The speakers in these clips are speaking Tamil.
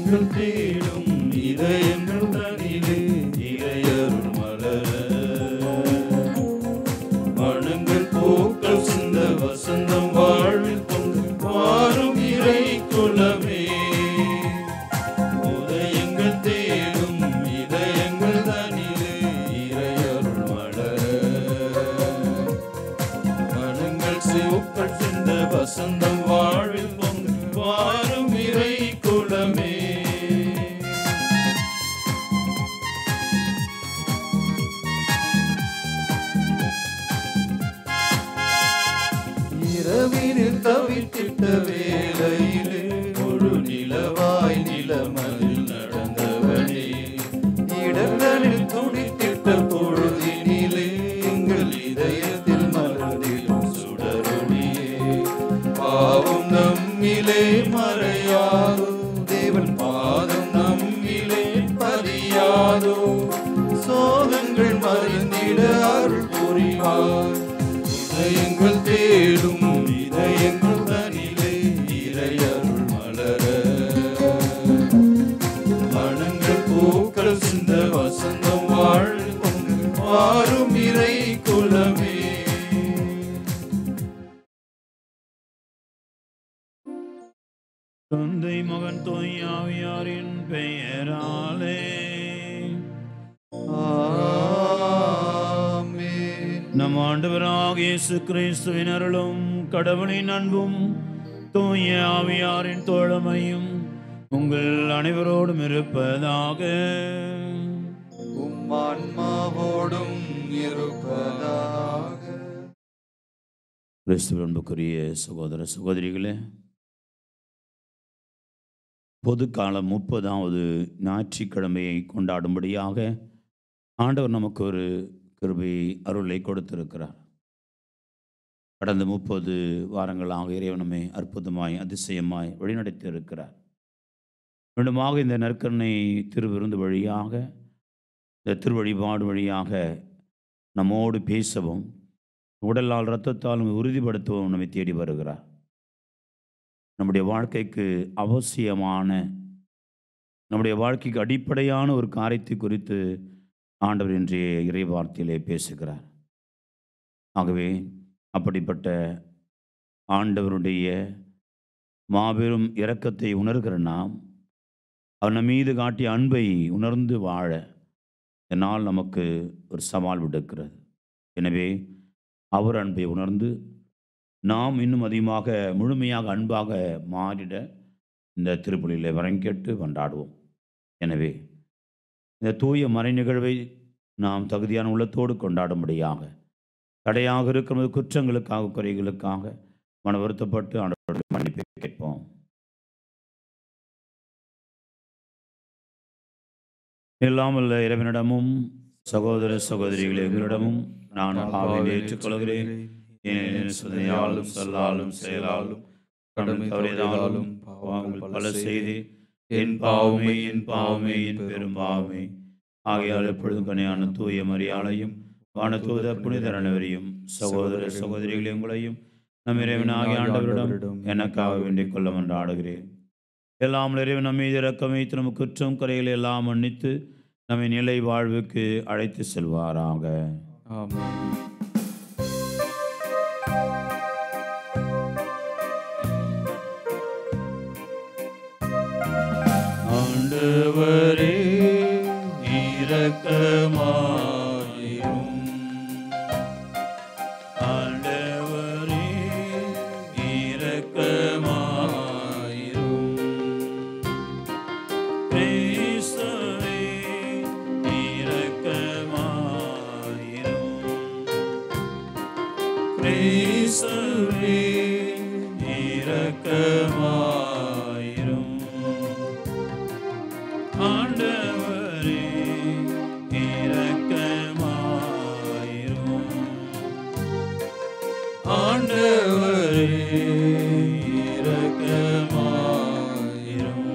எங்கள் தேடும் இதயங்கள் தனிலே இறையருள் மலர மனங்கள் பூக்கள் சிந்த வசந்தம் வாழ்வில் பொங்கு வாரும் இறை குலமே உதயங்கள் தேடும் இதயங்கள் தனிலே இறையருள் மலர மனங்கள் சிவக்கள் சிந்த வசந்தம் வாழ்வில் பொங்கு வாரும் இறை குலமே இரவினில் தவித்திட்ட வேளையிலே முழு நிலவாய் நிலமதில் நடந்தவனே இடங்களில் துடித்திட்ட பொழுதினிலே எங்கள் இதயத்தில் மலர்ந்திடும் சுடரொளியே பாவம் நம்மிலே மறையாதோ தேவன் பாதம் நம்மிலே பதியாதோ சோகங்கள் மறைந்திட அருள் புரிவார் இதயங்கள் தேடும் இதயங்கள் தனிலே இறையருள் மலர மனங்கள் பூக்கள் சிந்த வசந்தம் வாழ்வும் வாரும் இறை குலமே தந்தை மகன் தோய்யாவியாரின் பெயராலே ஆமென். நம் ஆண்டவராக இயேசு கிறிஸ்துவின் அருளும் கடவுளின் அன்பும் தூய ஆவியாரின் தோழமையும் உங்கள் அனைவரோடும் இருப்பதாக உம் ஆன்மாவோடும் இருப்பதாக கிறிஸ்துவ அன்புக்குரிய சகோதர சகோதரிகளே பொதுக்காலம் முப்பதாவது ஞாயிற்றுக்கிழமையை கொண்டாடும்படியாக ஆண்டவர் நமக்கு ஒரு கிருபை அருளை கொடுத்திருக்கிறார் கடந்த முப்பது வாரங்களாக இறைவனமே அற்புதமாய் அதிசயமாய் வழிநடத்தி இருக்கிறார் மீண்டுமாக இந்த நற்கருணை திருவிருந்து வழியாக இந்த திருவழிபாடு வழியாக நம்மோடு பேசவும் உடலால் இரத்தத்தால் நம்மை உறுதிப்படுத்தவும் நம்மை தேடி வருகிறார் நம்முடைய வாழ்க்கைக்கு அவசியமான நம்முடைய வாழ்க்கைக்கு அடிப்படையான ஒரு காரியத்தை குறித்து ஆண்டவர் இன்றைய இறைவார்த்தையிலே பேசுகிறார் ஆகவே அப்படிப்பட்ட ஆண்டவருடைய மாபெரும் இரக்கத்தை உணர்கிற நாம் அவர் நம் மீது காட்டிய அன்பை உணர்ந்து வாழ என்னால் நமக்கு ஒரு சவால் விடுக்கிறது எனவே அவர் அன்பை உணர்ந்து நாம் இன்னும் அதிகமாக முழுமையாக அன்பாக மாறிட இந்த திருப்பலியில் வரம் கேட்டு கொண்டாடுவோம் எனவே இந்த தூய மறை நிகழ்வை நாம் தகுதியான உள்ளத்தோடு கொண்டாடும்படியாக தடையாக இருக்கிற குற்றங்களுக்காக குறைகளுக்காக மன வருத்தப்பட்டு ஆண்டவருடைய மன்னிப்பை கேட்போம் எல்லாம் வல்ல இறைவனிடமும் சகோதர சகோதரிகளே எங்களிடமும் நான் பாவையை ஏற்றுக்கொள்கிறேன் ஏனெனில் சிந்தனையாலும் சொல்லாலும் செயலாலும் கடமை தவறியதாலும் பாவங்கள் பல செய்து என் பாவமே என் பாவமே என் பெரும் பாவமே ஆகையால் எப்பொழுதும் கனியான தூய மரியாளையும் வானதூத புனிதர் அனைவரையும் சகோதர சகோதரிகளை உங்களையும் நம் இறைவனாகிய ஆண்டவரிடம் எனக்காக வேண்டிக் கொள்ள ஆடுகிறேன் எல்லாம் இறைவன் நம் மீது இறக்கம் வைத்து நம் குற்றம் குறைகளை எல்லாம் மன்னித்து நம்மை நிலை வாழ்வுக்கு அழைத்து செல்வாராக ஆமென் ஆண்டவரே இரக்கமாயிரும் ஆண்டவரே இரக்கமாயிரும் கிறிஸ்துவே இரக்கமாயிரும் கிறிஸ்துவே இரக்கமாயிரும் ஆண்டவரே இரக்கமாயிரும் ஆண்டவரே இரக்கமாயிரும்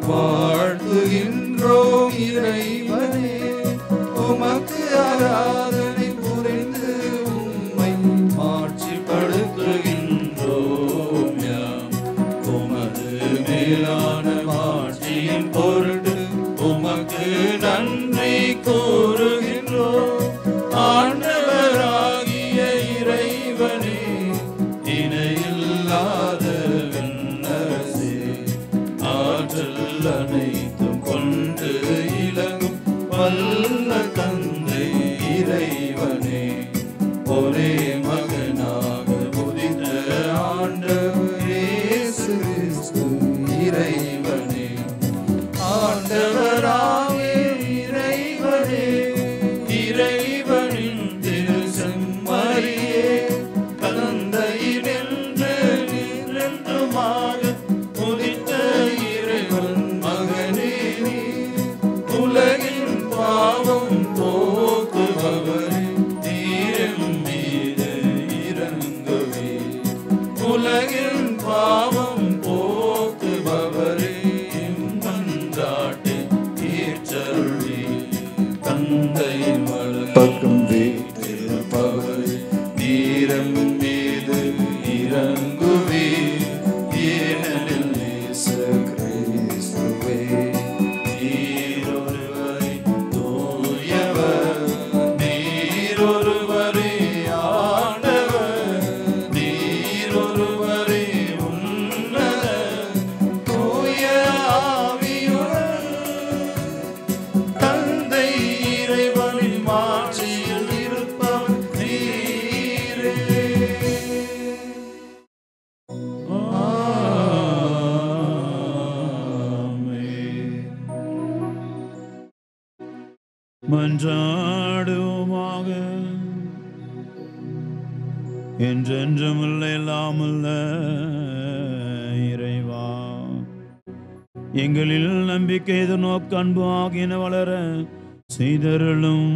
வாழ்த்துகின்றோம் இறைவனே உமக்கு ஆராதனை புரிந்து உம்மை மாட்சிப்படுத்துகின்றோம் யாம். உமது மேலான மாட்சியின் பொருட்டு உமக்கு நன்றி கூறுகின்றோம் ஆண்டவராகிய இறைவனே இணையில்லாத விண்ணரசே ஆற்றல் அனைத்தும் கொண்டு இலங்கும் வல்ல தந்தை இறைவனே ஒரே மகனாக உதித்த ஆண்டவர் இயேசு கிறிஸ்து இறைவனே ஆண்டவராகிய இறைவனே இறைவனின் திரு செம்மறியே கலந்தையினின்று நின்றென்றுமாக உதித்த இறைவன் மகனே நீ. உலகின் பாவம் போக்குபவரே தீரம் மீது இறங்குவே உலகின் பாவம் போக்குபவரே மன்றாட்டை தீர்ச்சருளி தந்தையின் பக்கம் வீட்டிருப்பவரே தீரம் மீது இறங்குவே ஏனெனில் இயேசு கிறிஸ்துவே நீரொருவரே தூயவர் நீரொருவரே ஆண்டவர் நீரொருவரே உன்னத தூய ஆவியுடன் தந்தை இறைவனின் மாட்சியில் இருப்பவர் நீரே மன்றாடுவோமாக என்றென்றும் இல்லை இல்லாமல்ல இறைவா எங்களில் நம்பிக்கை எதிர்நோக்கு அன்பு ஆகியன வளர செய்தருளும்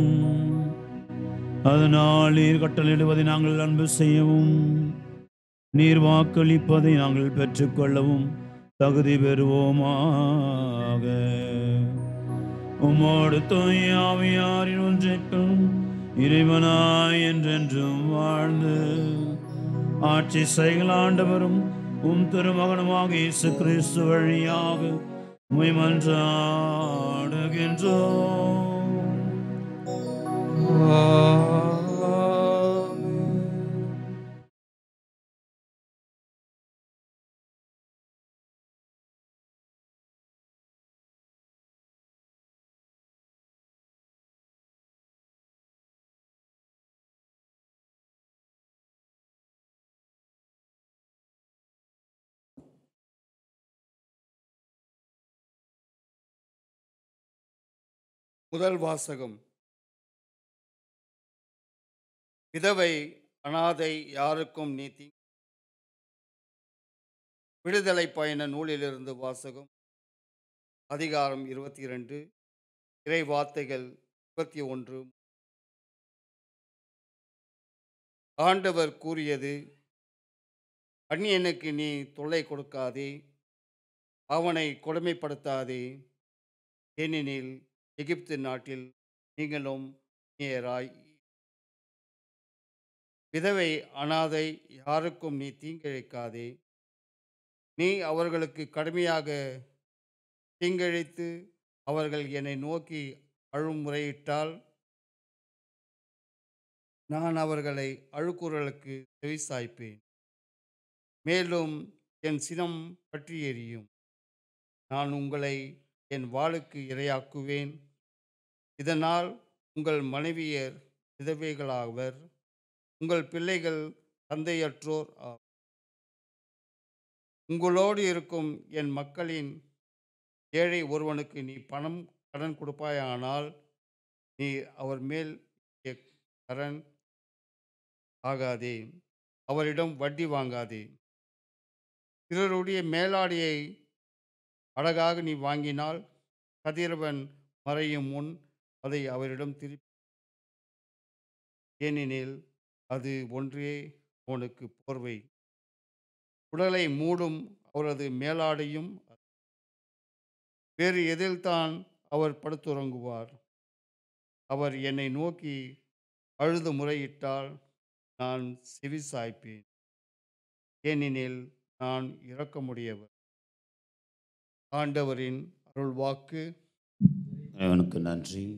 அதனால் நீர் கட்டளையிடுவதை நாங்கள் அன்பு செய்யவும் நீர் வாக்களிப்பதை நாங்கள் பெற்றுக்கொள்ளவும் தகுதி பெறுவோமாக உம்மோடு தூய ஆவியாரின் ஒன்றைக்கும் இறைவனாய் என்றென்றும் வாழ்ந்து ஆட்சி செய்களாண்டவரும் உம் திருமகனுமாக இயேசு கிறிஸ்து வழியாக முயமன்றாடுகின்றோம் முதல் வாசகம் விதவை அனாதை யாருக்கும் நீதி விடுதலை பயண நூலிலிருந்து வாசகம் அதிகாரம் இருபத்தி இரண்டு இறை வார்த்தைகள் இருபத்தி ஒன்று ஆண்டவர் கூறியது அந்நியனுக்கு நீ தொல்லை கொடுக்காதே அவனை கொடுமைப்படுத்தாதே ஏனெனில் எகிப்து நாட்டில் நீங்களும் அந்நியராய் விதவை அனாதை யாருக்கும் நீ தீங்கிழைக்காதே நீ அவர்களுக்கு கடுமையாக தீங்கிழைத்து அவர்கள் என்னை நோக்கி அழுமுறையிட்டால் நான் அவர்களை அழுக்குறலுக்கு செவிசாய்ப்பேன் மேலும் என் சினம் பற்றி எரியும் நான் உங்களை என் வாளுக்கு இரையாக்குவேன் இதனால் உங்கள் மனைவியர் விதவைகளாவர் உங்கள் பிள்ளைகள் தந்தையற்றோர் ஆவர். உங்களோடு இருக்கும் என் மக்களின் ஏழை ஒருவனுக்கு நீ பணம் கடன் கொடுப்பாயானால் நீ அவர் மேல் இய- கடன் ஆகாதே அவரிடம் வட்டி வாங்காதே பிறருடைய மேலாடையை அழகாக நீ வாங்கினால் கதிரவன் மறையும் முன் அதை அவரிடம் திருப்பி ஏனெனில் அது ஒன்றே அவனுக்கு போர்வை உடலை மூடும் அவரது மேலாடையும் வேறு எதில்தான் அவர் படுத்துறங்குவார் அவர் என்னை நோக்கி அழுது முறையிட்டால் நான் செவி சாய்ப்பேன் ஏனெனில் நான் இரக்கமுடையவர் ஆண்டவரின் அருள்வாக்கு இறைவனுக்கு நன்றி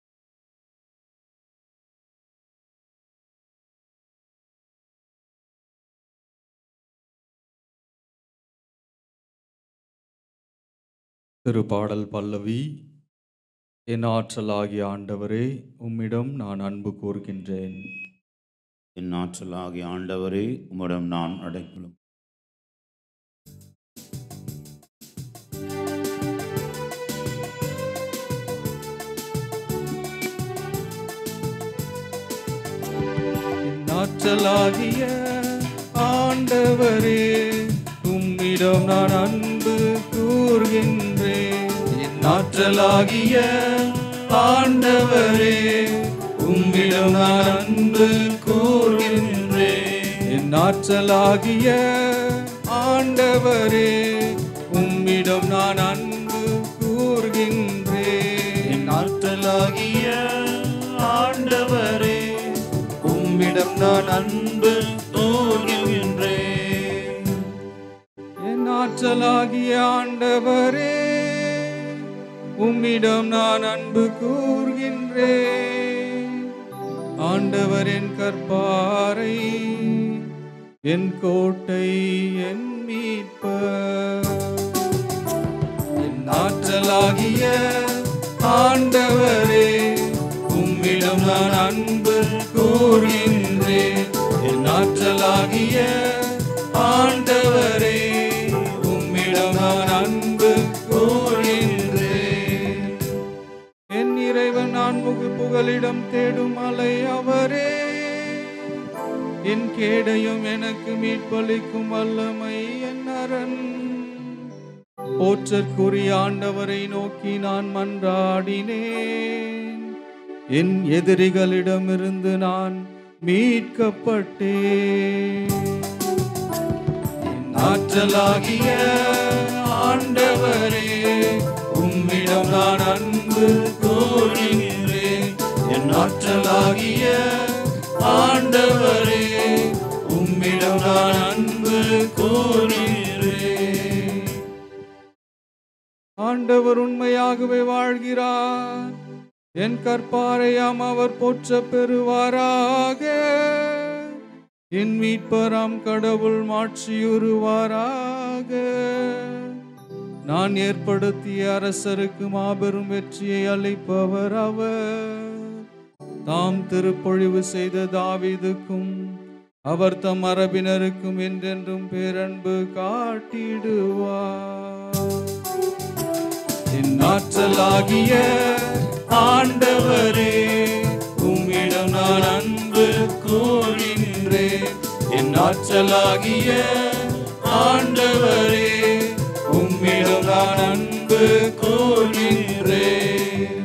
திருப்பாடல் பல்லவி என் ஆற்றலாகிய ஆண்டவரே உம்மிடம் நான் அன்பு கூர்கின்றேன் என் ஆற்றலாகிய ஆண்டவரே உம்மிடம் நான் அடைக்கலும் என் ஆற்றலாகிய ஆண்டவரே உம்மிடம் நான் அன்பு கூர்கின்றேன் என் ஆற்றலாகிய ஆண்டவரே உம்மிடம் நான் அன்பு கூர்கின்றேன் என் ஆற்றலாகிய ஆண்டவரே உம்மிடம் நான் அன்பு கூர்கின்றேன் என் ஆற்றலாகிய ஆண்டவரே உம்மிடம் நான் அன்பு கூர்கின்றேன் என் ஆற்றலாகிய ஆண்டவரே உம்மிடம் நான் அன்பு கூர்கின்றேன் ஆண்டவரின் கற்பாரை என் கோட்டை என் மீட்பர் என் ஆற்றலாகிய ஆண்டவரே உம்மிடம் நான் அன்பு கூறுகின்றேன் என் ஆற்றலாகிய ஆண்டவரே உம்மிடம் நான் அன்பு கூறுகின்றேன் என் இறைவன் நான் முகு புகலிடம் தேடும் அலை அவரே என் கேடையும் எனக்கு மீட்பளிக்கும் வல்லமை என் அரண் போற்றற்குரிய ஆண்டவரை நோக்கி நான் மன்றாடினேன் என் எதிரிகளிடமிருந்து நான் மீட்கப்பட்டேன் என் ஆற்றலாகிய ஆண்டவரே உம்மிடம் நான் அன்பு கூறுகின்றேன் என் ஆற்றலாகிய ஆண்டவரே உம்மிடம் நான் அன்பு கூறுகிறேன் ஆண்டவர் உண்மையாகவே வாழ்கிறார் என் கற்பாரையாம் அவர் போற்ற பெறுவாராக என் மீட்பராம் கடவுள் மாட்சியுறுவாராக நான் ஏற்படுத்திய அரசருக்கு மாபெரும் வெற்றியை அளிப்பவர் அவர் தாம் திருப்பொழிவு செய்த தாவீதுக்கும் அவர் தம் மரபினருக்கும் என்றென்றும் பேரன்பு காட்டிடுவார் என் ஆற்றலாகிய ஆண்டவரே உம்மிடம் நான் அன்பு கூறுகின்றேன் என் ஆற்றலாகிய ஆண்டவரே உம்மிடம் நான் அன்பு கூறுகின்றேன்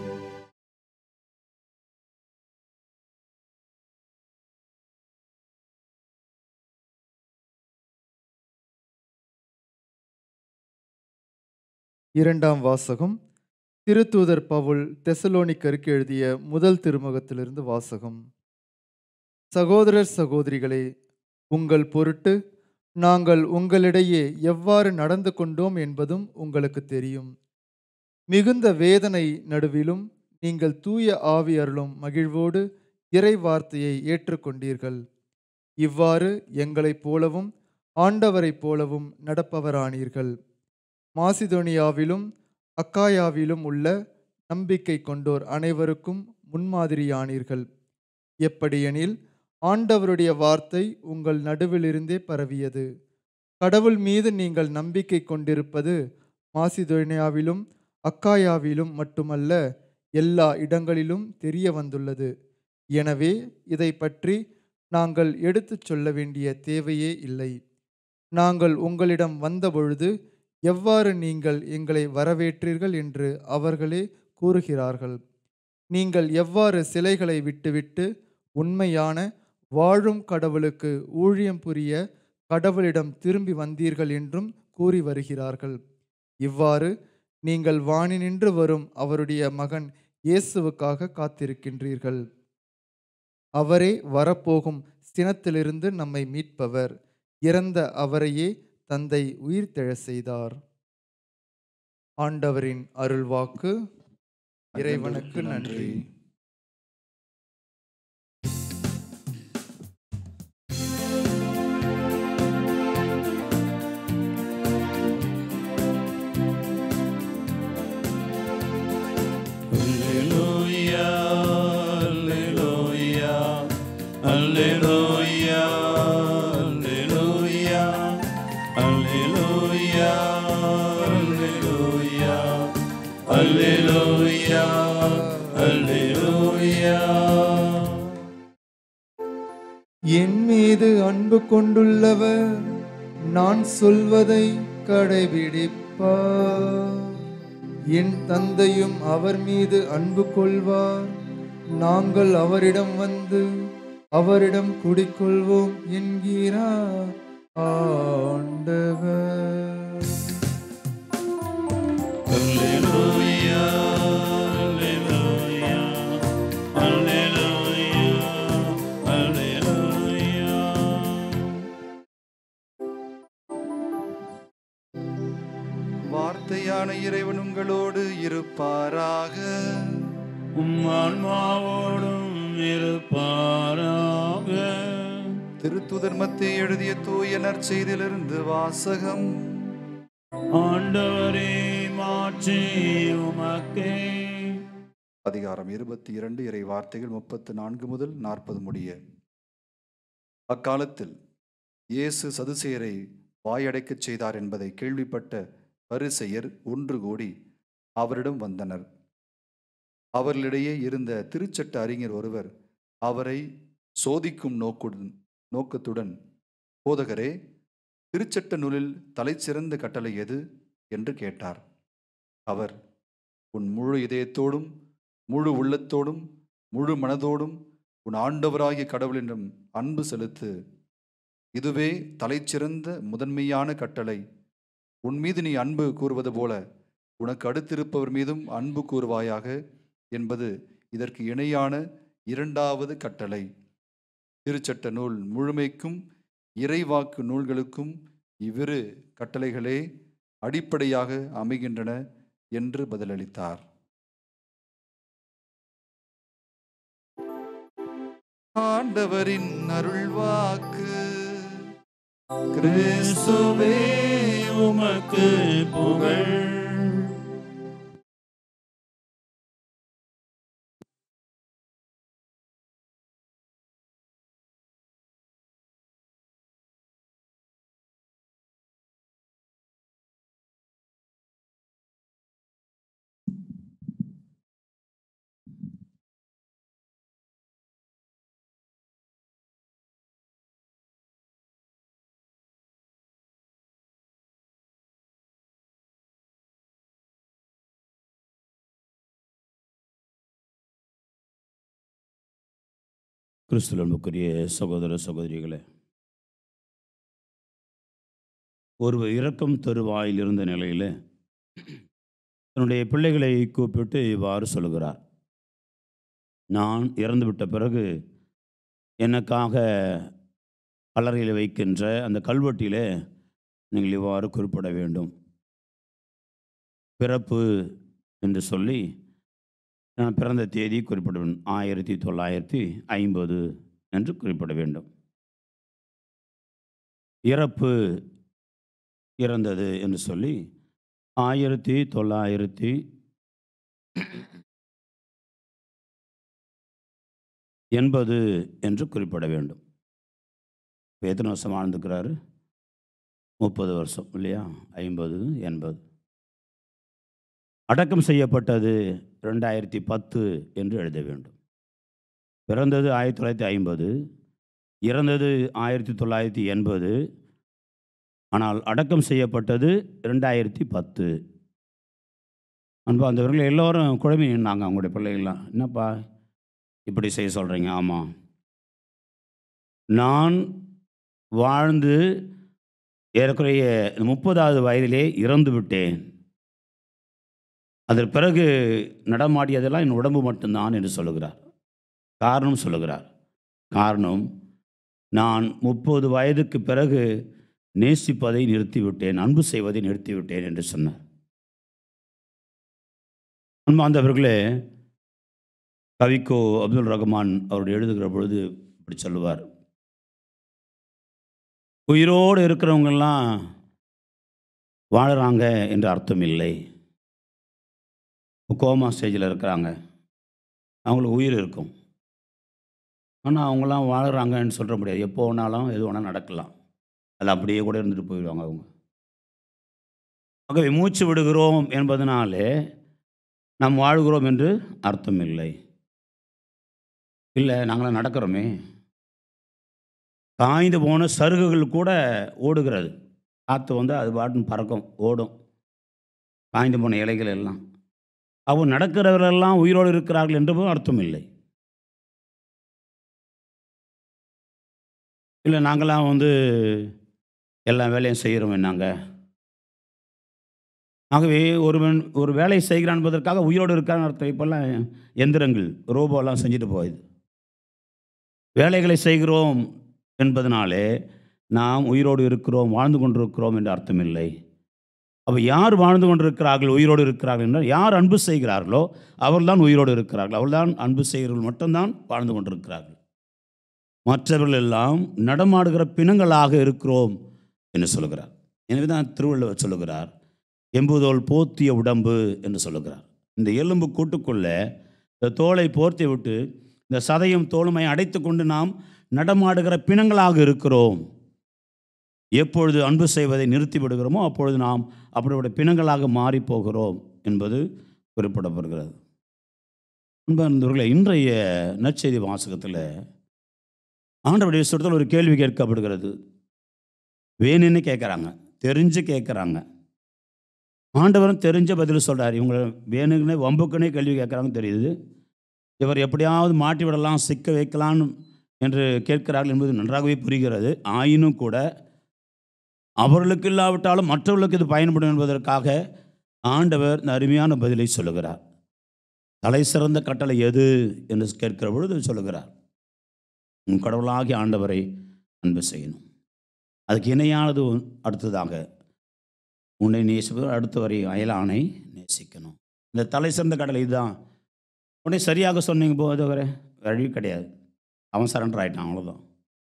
இரண்டாம் வாசகம் திருத்தூதர் பவுல் தெசலோனிக்கருக்கு எழுதிய முதல் திருமுகத்திலிருந்து வாசகம் சகோதரர் சகோதரிகளே உங்கள் பொருட்டு நாங்கள் உங்களிடையே எவ்வாறு நடந்து கொண்டோம் என்பதும் உங்களுக்கு தெரியும் மிகுந்த வேதனை நடுவிலும் நீங்கள் தூய ஆவி அருளும் மகிழ்வோடு இறை வார்த்தையை ஏற்றுக்கொண்டீர்கள் இவ்வாறு எங்களைப் போலவும் ஆண்டவரைப் போலவும் நடப்பவரானீர்கள் மாசிதோனியாவிலும் அக்காயாவிலும் உள்ள நம்பிக்கை கொண்டோர் அனைவருக்கும் முன்மாதிரியானீர்கள் எப்படியெனில் ஆண்டவருடைய வார்த்தை உங்கள் நடுவிலிருந்தே பரவியது கடவுள் மீது நீங்கள் நம்பிக்கை கொண்டிருப்பது மாசிதோனியாவிலும் அக்காயாவிலும் மட்டுமல்ல எல்லா இடங்களிலும் தெரிய வந்துள்ளது எனவே இதை பற்றி நாங்கள் எடுத்துச் சொல்ல வேண்டிய தேவையே இல்லை நாங்கள் உங்களிடம் வந்தபொழுது எவ்வாறு நீங்கள் எங்களை வரவேற்றீர்கள் என்று அவர்களே கூறுகிறார்கள் நீங்கள் எவ்வாறு சிலைகளை விட்டுவிட்டு உண்மையான வாழும் கடவுளுக்கு ஊழியம் புரிய கடவுளிடம் திரும்பி வந்தீர்கள் என்றும் கூறி வருகிறார்கள் இவ்வாறு நீங்கள் வானினின்று வரும் அவருடைய மகன் இயேசுவுக்காக காத்திருக்கின்றீர்கள் அவரே வரப்போகும் சினத்திலிருந்து நம்மை மீட்பவர் இறந்த அவரையே தந்தை உயிர்த்தெழச் செய்தார் ஆண்டவரின் அருள்வாக்கு இறைவனுக்கு நன்றி Alleluia, alleluia, alleluia, alleluia, alleluia, alleluia, alleluia, alleluia. என் மீது அன்பு கொண்டுள்ளவர் நான் சொல்வதை கடைபிடிப்பார் என் தந்தையும் அவர் மீது அன்பு கொள்வார் நாங்கள் அவரிடம் வந்து அவரிடம் குடிக்கொள்வோம் என்கிறார் ஆண்டவர் Alleluia, alleluia, alleluia, alleluia. வார்த்தையான இறைவன் உங்களோடு இருப்பாராக உம் ஆன்மாவோடும் இருப்பாராக திருத்துதர் மத்திய எழுதிய தூய நற்செய்தியிலிருந்து வாசகம் ஆண்டவரே மாற்றி உமக்கே அதிகாரம் இருபத்தி இரண்டு இறை வார்த்தைகள் முப்பத்து நான்கு முதல் நாற்பது முடிய அக்காலத்தில் இயேசு சதுசேயரை வாயடைக்கச் செய்தார் என்பதை கேள்விப்பட்ட பரிசெயர் ஒன்று கூடி அவரிடம் வந்தனர் அவர்களிடையே இருந்த திருச்சட்ட அறிஞர் ஒருவர் அவரை சோதிக்கும் நோக்குடன் நோக்கத்துடன் போதகரே திருச்சட்ட நூலில் தலைச்சிறந்த கட்டளை எது என்று கேட்டார் அவர் உன் முழு இதயத்தோடும் முழு உள்ளத்தோடும் முழு மனதோடும் உன் ஆண்டவராகிய கடவுளிடம் அன்பு செலுத்து இதுவே தலைச்சிறந்த முதன்மையான கட்டளை உன் மீது நீ அன்பு கூறுவது போல உனக்கு அடுத்திருப்பவர் மீதும் அன்பு கூறுவாயாக என்பது இதற்கு இணையான இரண்டாவது கட்டளை திருச்சட்ட நூல் முழுமைக்கும் இறைவாக்கு நூல்களுக்கும் இவ்விரு கட்டளைகளே அடிப்படையாக அமைகின்றன என்று பதிலளித்தார் ஆண்டவரின் அருள்வாக்கு கிறிஸ்துவே உமக்கு புகழ் கிறிஸ்துவ அன்புக்குரிய சகோதர சகோதரிகளே ஒருவர் இறக்கம் தருவாயில் இருந்த நிலையில் தன்னுடைய பிள்ளைகளை கூப்பிட்டு இவ்வாறு சொல்கிறார் நான் இறந்துவிட்ட பிறகு எனக்காக கல்லறையில் வைக்கின்ற அந்த கல்வெட்டிலே நீங்கள் இவ்வாறு குறிப்பிட வேண்டும் பிறப்பு என்று சொல்லி நான் பிறந்த தேதி குறிப்பிட வேண்டும் ஆயிரத்தி தொள்ளாயிரத்தி ஐம்பது என்று குறிப்பிட வேண்டும் இறப்பு இறந்தது என்று சொல்லி ஆயிரத்தி தொள்ளாயிரத்தி எண்பது என்று குறிப்பிட வேண்டும் இப்ப எத்தனை வருஷம் வாழ்ந்துக்கிறாரு முப்பது வருஷம் இல்லையா ஐம்பது எண்பது அடக்கம் செய்யப்பட்டது ரெண்டாயிரத்தி பத்து என்று எழுத வேண்டும் பிறந்தது ஆயிரத்தி தொள்ளாயிரத்தி ஐம்பது இறந்தது ஆயிரத்தி தொள்ளாயிரத்தி எண்பது ஆனால் அடக்கம் செய்யப்பட்டது ரெண்டாயிரத்தி பத்து அன்பா அந்தவர்கள் எல்லோரும் குழம்பி நின்னாங்க அவங்களுடைய பிள்ளைகள்லாம் என்னப்பா இப்படி செய்ய சொல்கிறீங்க ஆமாம் நான் வாழ்ந்து ஏறக்குறைய முப்பதாவது வயதிலே இறந்து விட்டேன் அதற்கு பிறகு நடமாடியதெல்லாம் என் உடம்பு மட்டும்தான் என்று சொல்லுகிறார் காரணம் சொல்லுகிறார் காரணம் நான் முப்பது வயதுக்கு பிறகு நேசிப்பதை நிறுத்திவிட்டேன் அன்பு செய்வதை நிறுத்திவிட்டேன் என்று சொன்னார் அன்பாந்தவர்களே கவிக்கோ அப்துல் ரஹ்மான் அவர் எழுதுகிற பொழுது இப்படி சொல்லுவார் உயிரோடு இருக்கிறவங்கெல்லாம் வாழுறாங்க என்று அர்த்தம் இல்லை கோமா ஸ்டேஜில் இருக்கிறாங்க அவங்களுக்கு உயிர் இருக்கும் ஆனால் அவங்களாம் வாழுறாங்கன்னு சொல்ல முடியாது எப்போ வேணாலும் எது வேணாலும் நடக்கலாம் அது அப்படியே கூட இருந்துட்டு போயிடுவாங்க அவங்க ஆகவே மூச்சு விடுகிறோம் என்பதனாலே நாம் வாழ்கிறோம் என்று அர்த்தம் இல்லை இல்லை நாங்களாம் நடக்கிறோமே காய்ந்து போன சருகுகள் கூட ஓடுகிறது காற்று வந்து அது பாட்டுன்னு பறக்கும் ஓடும் காய்ந்து போன இலைகள் எல்லாம் அவங்க நடக்கிறவரெல்லாம் உயிரோடு இருக்கிறார்கள் என்றும் அர்த்தம் இல்லை இல்லை நாங்களாம் வந்து எல்லா வேலையும் செய்கிறோம் நாங்கள் ஆகவே ஒருவன் ஒரு வேலை செய்கிறான் என்பதற்காக உயிரோடு இருக்கான்னு அர்த்தம் இப்போல்லாம் எந்திரங்கள் ரோபோலாம் செஞ்சுட்டு போகுது வேலைகளை செய்கிறோம் என்பதனாலே நாம் உயிரோடு இருக்கிறோம் வாழ்ந்து கொண்டிருக்கிறோம் என்று அர்த்தமில்லை அப்போ யார் வாழ்ந்து கொண்டிருக்கிறார்கள் உயிரோடு இருக்கிறார்கள் என்றால் யார் அன்பு செய்கிறார்களோ அவர்தான் உயிரோடு இருக்கிறார்கள் அவர்தான் அன்பு செய்கிறவர்கள் மட்டும்தான் வாழ்ந்து கொண்டிருக்கிறார்கள் மற்றவர்கள் எல்லாம் நடமாடுகிற பிணங்களாக இருக்கிறோம் என்று சொல்லுகிறார் எனவே தான் திருவள்ளுவர் சொல்லுகிறார் எம்புதோல் போத்திய உடம்பு என்று சொல்லுகிறார் இந்த எலும்பு கூட்டுக்குள்ளே இந்த தோலை போர்த்தி விட்டு இந்த சதையும் தோலுமை அடைத்து கொண்டு நாம் நடமாடுகிற பிணங்களாக இருக்கிறோம் எப்பொழுது அன்பு செய்வதை நிறுத்தி விடுகிறோமோ அப்பொழுது நாம் அப்படிப்பட்ட பிணங்களாக மாறி போகிறோம் என்பது குறிப்பிடப்படுகிறது அன்பர்களே இன்றைய நற்செய்தி வாசகத்தில் ஆண்டவருடைய சுடத்தில் ஒரு கேள்வி கேட்கப்படுகிறது வேணும்னு கேட்குறாங்க தெரிஞ்சு கேட்குறாங்க ஆண்டவரும் தெரிஞ்ச பதில் சொல்கிறார் இவங்க வேணுங்கன்னே வம்புக்குன்னே கேள்வி கேட்குறாங்க தெரியுது இவர் எப்படியாவது மாட்டி விடலாம் சிக்க வைக்கலாம் என்று கேட்கிறார்கள் என்பது நன்றாகவே புரிகிறது ஆயினும் கூட அவர்களுக்கு இல்லாவிட்டாலும் மற்றவர்களுக்கு இது பயன்படும் என்பதற்காக ஆண்டவர் இந்த அருமையான பதிலை சொல்லுகிறார் தலை சிறந்த கட்டளை எது என்று கேட்கிற பொழுது சொல்லுகிறார் உன் கடவுளாகிய ஆண்டவரை அன்பு செய்யணும் அதுக்கு இணையானது ஒன்- அடுத்ததாக உன்னை நேசிப்பது அடுத்தவரை அயலானை நேசிக்கணும் இந்த தலை சிறந்த கடலை இதுதான் உடனே சரியாக சொன்னீங்க போது வர வழி கிடையாது அவன் சரண்டர் ஆயிட்டான் அவ்வளோதான்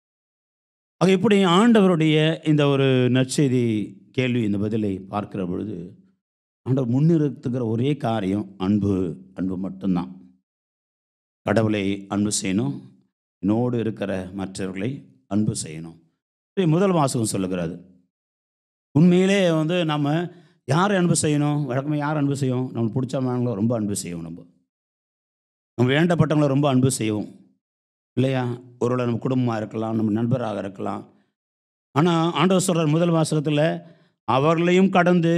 ஆக இப்படி ஆண்டவருடைய இந்த ஒரு நற்செய்தி கேள்வி இந்த பதிலை பார்க்கிற பொழுது ஆண்டவர் முன்னிறுத்துகிற ஒரே காரியம் அன்பு அன்பு மட்டும்தான் கடவுளை அன்பு செய்யணும் என்னோடு இருக்கிற மற்றவர்களை அன்பு செய்யணும் இது முதல் வாசகம் சொல்லுகிறது உண்மையிலே வந்து நம்ம யாரை அன்பு செய்யணும் வழக்கமாக யார் அன்பு செய்யும் நம்மளுக்கு பிடிச்சவங்கள ரொம்ப அன்பு செய்வோம் நம்ம நம்ம வேண்டப்பட்டவங்கள ரொம்ப அன்பு செய்வோம் இல்லையா ஒருவேளை நம்ம குடும்பமாக இருக்கலாம் நம்ம நண்பராக இருக்கலாம் ஆனால் ஆண்டவர் சொல்கிறார் முதல் வாசகத்தில் அவர்களையும் கடந்து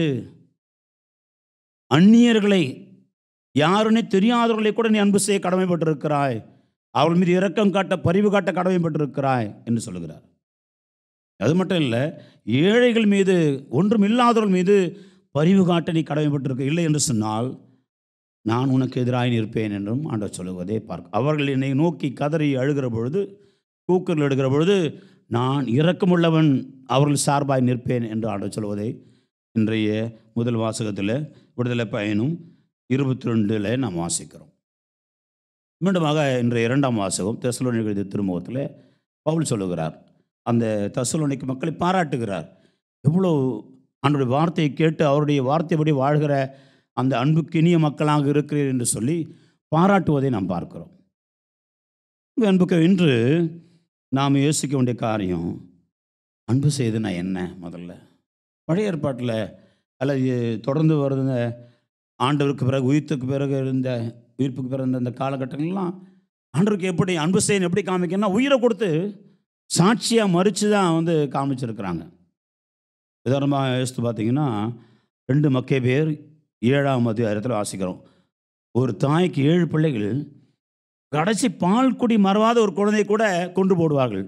அந்நியர்களை யாருன்னே தெரியாதவர்களை கூட நீ அன்பு செய்ய கடமைப்பட்டிருக்கிறாய் அவர்கள் மீது இரக்கம் காட்ட பரிவு காட்ட கடமைப்பட்டிருக்கிறாய் என்று சொல்லுகிறார் அது மட்டும் இல்லை ஏழைகள் மீது ஒன்றும் இல்லாதவர்கள் மீது பரிவு காட்ட நீ கடமைப்பட்டிருக்க இல்லை என்று சொன்னால் நான் உனக்கு எதிராக நிற்பேன் என்றும் ஆண்டவர் சொல்லுவதை பார்க்க அவர்கள் என்னை நோக்கி கதறி அழுகிற பொழுது கூக்குரல் எடுக்கிற பொழுது நான் இரக்கமுள்ளவன் அவர்கள் சார்பாய் நிற்பேன் என்று ஆண்டவர் சொல்வதை இன்றைய முதல் வாசகத்தில் விடுதலை பயனும் இருபத்தி ரெண்டில் நாம் வாசிக்கிறோம் மீண்டுமாக இன்றைய இரண்டாம் வாசகம் தெசலோனிக்கு எழுதிய திருமுகத்தில் பவுல் சொல்லுகிறார் அந்த தெசலோனிக்கு மக்களை பாராட்டுகிறார் எவ்வளோ அவனுடைய வார்த்தையை கேட்டு அவருடைய வார்த்தைப்படி வாழ்கிற அந்த அன்புக்கினிய மக்களாக இருக்கிறீர் என்று சொல்லி பாராட்டுவதை நாம் பார்க்கிறோம் இந்த அன்புக்கு இன்று நாம் யோசிக்க வேண்டிய காரியம் அன்பு செய்துனா என்ன முதல்ல பழைய ஏற்பாட்டில் அல்லது தொடர்ந்து வருந்த ஆண்டவருக்கு பிறகு உயிர்த்துக்கு பிறகு இருந்த உயிர்ப்புக்கு பிறகு இருந்த அந்த காலகட்டங்கள்லாம் ஆண்டவருக்கு எப்படி அன்பு செய்யணும் எப்படி காமிக்கணும்னா உயிரை கொடுத்து சாட்சியாக மறித்து தான் வந்து காமிச்சிருக்கிறாங்க உதாரணமாக யோசித்து பார்த்தீங்கன்னா ரெண்டு மக்கே பேர் ஏழாம் அதிகாரத்தில் வாசிக்கிறோம் ஒரு தாய்க்கு ஏழு பிள்ளைகள் கடைசி பால் குடி மறவாத ஒரு குழந்தையை கூட கொண்டு போடுவார்கள்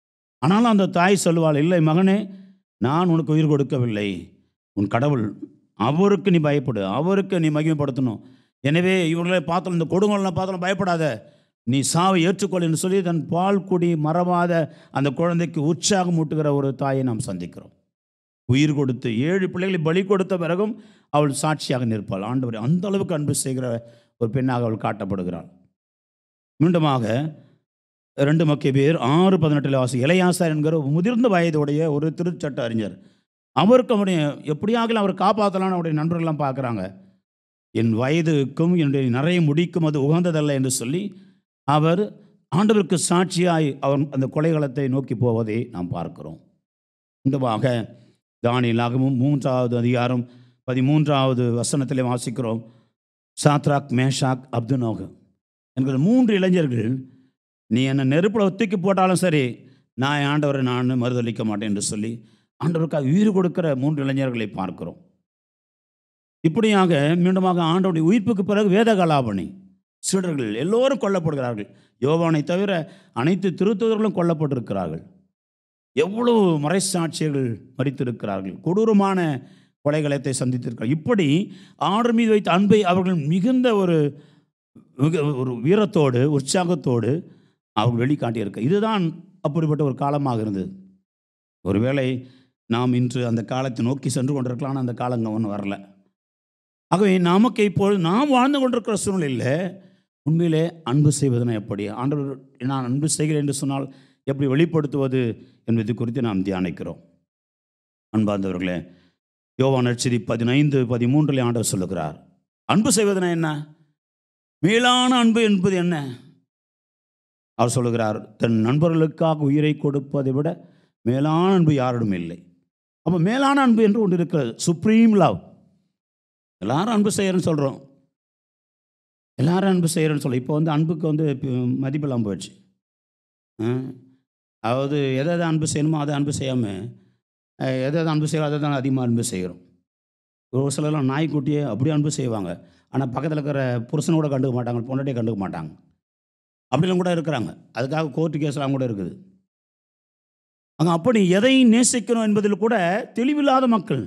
ஆனாலும் அந்த தாய் சொல்லுவாள் இல்லை மகனே நான் உனக்கு உயிர் கொடுக்கவில்லை உன் கடவுள் அவருக்கு நீ பயப்படு அவருக்கு நீ மகிமைப்படுத்தணும் எனவே இவர்களை பார்த்தாலும் இந்த கொடுங்கோலை பார்த்தாலும் பயப்படாத நீ சாவை ஏற்றுக்கொள் என்று சொல்லி தன் பால் குடி மறவாத அந்த குழந்தைக்கு உற்சாகம் ஊட்டுகிற ஒரு தாயை நாம் சந்திக்கிறோம் உயிர் கொடுத்து ஏழு பிள்ளைகளை பலி கொடுத்த பிறகும் அவள் சாட்சியாக நிற்பாள் ஆண்டவர் அந்த அளவுக்கு அன்பு செய்கிற ஒரு பெண்ணாக அவள் காட்டப்படுகிறாள் மீண்டுமாக ரெண்டு மக்கிய பேர் ஆறு பதினெட்டில் வாசி இளையாசார் என்கிற ஒரு முதிர்ந்த வயதுடைய ஒரு திருச்சட்ட அறிஞர் அவருக்கு அவருடைய எப்படியாகலாம் அவர் காப்பாற்றலாம்னு அவருடைய நண்பர்கள்லாம் பார்க்குறாங்க என் வயதுக்கும் என்னுடைய நிறைய முடிக்கும் அது உகந்ததல்ல என்று சொல்லி அவர் ஆண்டவருக்கு சாட்சியாய் அவர் அந்த கொலைகளத்தை நோக்கி போவதை நாம் பார்க்கிறோம் இந்தமாக தானியலாகவும் மூன்றாவது அதிகாரம் பதிமூன்றாவது வசனத்திலே வாசிக்கிறோம் சாத்ராக் மேஷாக் அப்துனோக என்கிற மூன்று இளைஞர்கள் நீ என்னை நெருப்பில் தூக்கி போட்டாலும் சரி நான் என் ஆண்டவரை நான் மறுதளிக்க மாட்டேன் என்று சொல்லி ஆண்டவருக்காக உயிர் கொடுக்கிற மூன்று இளைஞர்களை பார்க்கிறோம் இப்படியாக மீண்டுமாக ஆண்டவருடைய உயிர்ப்புக்கு பிறகு வேத கலாபணி சீடர்கள் எல்லோரும் கொல்லப்படுகிறார்கள் யோவானை தவிர அனைத்து திருத்துவர்களும் கொல்லப்பட்டிருக்கிறார்கள் எவ்வளவு மறைசாட்சியர்கள் மறித்திருக்கிறார்கள் கொடூரமான கொலைகளத்தை சந்தித்திருக்கிறார்கள் இப்படி ஆண்டர் மீது வைத்த அன்பை அவர்கள் மிகுந்த ஒரு மிக ஒரு வீரத்தோடு உற்சாகத்தோடு அவர்கள் வெளிக்காட்டியிருக்க இதுதான் அப்படிப்பட்ட ஒரு காலமாக இருந்தது ஒருவேளை நாம் இன்று அந்த காலத்தை நோக்கி சென்று கொண்டிருக்கலாம் ஆனால் அந்த காலங்க ஒன்றும் வரல ஆகவே நமக்கு இப்பொழுது நாம் வாழ்ந்து கொண்டிருக்கிற சூழ்நிலையில் உண்மையிலே அன்பு செய்வதுனா எப்படி ஆண்டவர் நான் அன்பு செய்கிறேன் என்று சொன்னால் எப்படி வெளிப்படுத்துவது என்பது குறித்து நாம் தியானிக்கிறோம் அன்பார்ந்தவர்களே யோவான் நட்சதி பதினைந்து பதிமூன்றில் ஆண்டவர் சொல்லுகிறார் அன்பு செய்வதுனா என்ன மேலான அன்பு என்பது என்ன அவர் சொல்லுகிறார் தன் நண்பர்களுக்காக உயிரை கொடுப்பதை விட மேலான அன்பு யாரிடம் இல்லை அப்போ மேலான அன்பு என்று ஒன்று இருக்கிறது சுப்ரீம் லவ் எல்லாரும் அன்பு செய்கிறேன்னு சொல்கிறோம் எல்லாரும் அன்பு செய்கிறேன்னு சொல்ல இப்போ வந்து அன்புக்கு வந்து பி- மதிப்பெல்லாம் போயிடுச்சு ஆ? அதாவது எதை எதை அன்பு செய்யணுமோ அதை அன்பு செய்யாமல் எதை எதை அன்பு செய்யணும் அதை தான் அதிகமாக அன்பு செய்கிறோம் ஒரு சிலர்லாம் நாய்க்குட்டியே அப்படியே அன்பு செய்வாங்க ஆனால் பக்கத்தில் இருக்கிற புருஷனை கூட கண்டுக்க மாட்டாங்க பொண்டாட்டியை கண்டுக்க மாட்டாங்க அப்படிலாம் கூட இருக்கிறாங்க அதுக்காக கோர்ட்டு கேஸ்லாம் கூட இருக்குது அங்கே அப்படி எதை நேசிக்கணும் என்பதில் கூட தெளிவில்லாத மக்கள்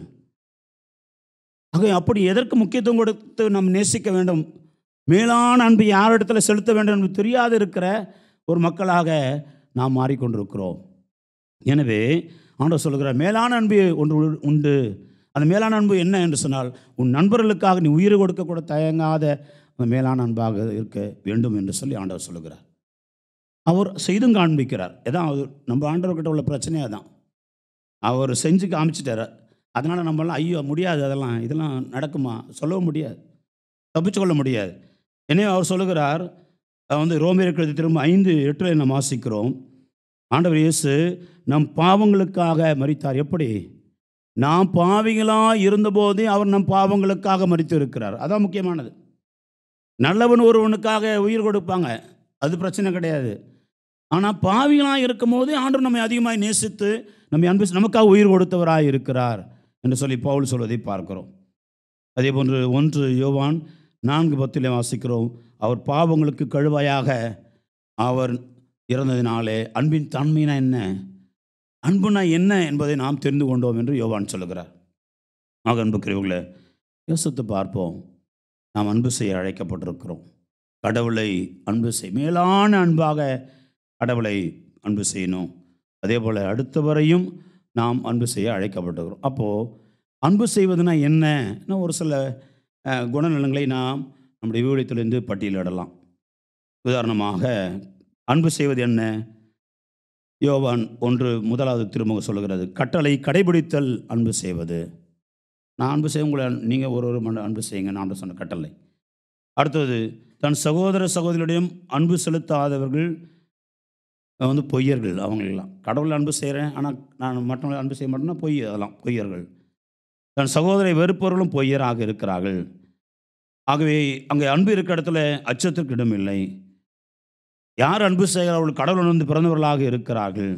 ஆக அப்படி எதற்கு முக்கியத்துவம் கொடுத்து நாம் நேசிக்க வேண்டும் மேலான அன்பு யாரிடத்தில் செலுத்த வேண்டும் என்று தெரியாது இருக்கிற ஒரு மக்களாக நாம் மாறிக்கொண்டிருக்கிறோம் எனவே ஆண்டவர் சொல்லுகிறார் மேலான அன்பு ஒன்று உ- உண்டு அந்த மேலான அன்பு என்ன என்று சொன்னால் உன் நண்பர்களுக்காக நீ உயிரை கொடுக்க கூட தயங்காத அந்த மேலான அன்பாக இருக்க வேண்டும் என்று சொல்லி ஆண்டவர் சொல்லுகிறார் அவர் செய்தும் காண்பிக்கிறார் எதான் அது நம்ம ஆண்டவர்கிட்ட உள்ள பிரச்சனையே தான் அவர் செஞ்சு காமிச்சிட்டாரு அதனால் நம்மளாம் ஐயோ முடியாது அதெல்லாம் இதெல்லாம் நடக்குமா சொல்லவும் முடியாது தப்பிச்சு கொள்ள முடியாது எனவே அவர் சொல்லுகிறார் அஹ் வந்து ரோமியர் எழுதி திரும்ப ஐந்து எட்டில் நாம் வாசிக்கிறோம் ஆண்டவர் இயேசு நம் பாவங்களுக்காக மரித்தார் எப்படி நாம் பாவிகளாக இருந்தபோதே அவர் நம் பாவங்களுக்காக மரித்து இருக்கிறார் அதான் முக்கியமானது நல்லவன் ஒருவனுக்காக உயிர் கொடுப்பாங்க அது பிரச்சனை கிடையாது ஆனால் பாவிகளாக இருக்கும்போதே ஆண்டவர் நம்மை அதிகமாக நேசித்து நம்மை அன்பு நமக்காக உயிர் கொடுத்தவராக இருக்கிறார் என்று சொல்லி பவுல் சொல்வதை பார்க்கிறோம் அதே போன்று ஒன்று யோவான் நான்கு பத்திலே வாசிக்கிறோம் அவர் பாவங்களுக்கு கழுவாயாக அவர் இறந்ததினாலே அன்பின் தன்மைனா என்ன அன்புனா என்ன என்பதை நாம் தெரிந்து கொண்டோம் என்று யோவான் சொல்லுகிறார் ஆக அன்புக்குரியவர்களே யோசித்து பார்ப்போம் நாம் அன்பு செய்ய அழைக்கப்பட்டிருக்கிறோம் கடவுளை அன்பு செய் மேலான அன்பாக கடவுளை அன்பு செய்யணும் அதே போல் அடுத்தவரையும் நாம் அன்பு செய்ய அழைக்கப்பட்டிருக்கிறோம் அப்போது அன்பு செய்வதுனா என்ன ஒரு சில அஹ், குணநலங்களை நாம் நம்முடைய விவரத்திலிருந்து பட்டியலிடலாம் உதாரணமாக அன்பு செய்வது என்ன யோவான் ஒன்று முதலாவது திருமுக சொல்லுகிறது கட்டளை கடைபிடித்தல் அன்பு செய்வது நான் அன்பு செய்ய உங்களை நீங்கள் ஒரு ஒரு மணி அன்பு செய்யுங்க நான் சொன்ன கட்டளை அடுத்தது தன் சகோதர சகோதரியிடம் அன்பு செலுத்தாதவர்கள் அஹ், வந்து பொய்யர்கள் அவங்களெல்லாம் கடவுளை அன்பு செய்கிறேன் ஆனால் நான் மற்றவங்களை அன்பு செய்ய மாட்டேன்னா பொய் அதெல்லாம் பொய்யர்கள் தன் சகோதரை வெறுப்பவர்களும் பொய்யராக இருக்கிறார்கள் ஆகவே அங்கே அன்பு இருக்கிற இடத்துல அச்சத்திற்கு இடமில்லை யார் அன்பு செய்கிறவர்கள் கடவுள் வந்து பிறந்தவர்களாக இருக்கிறார்கள்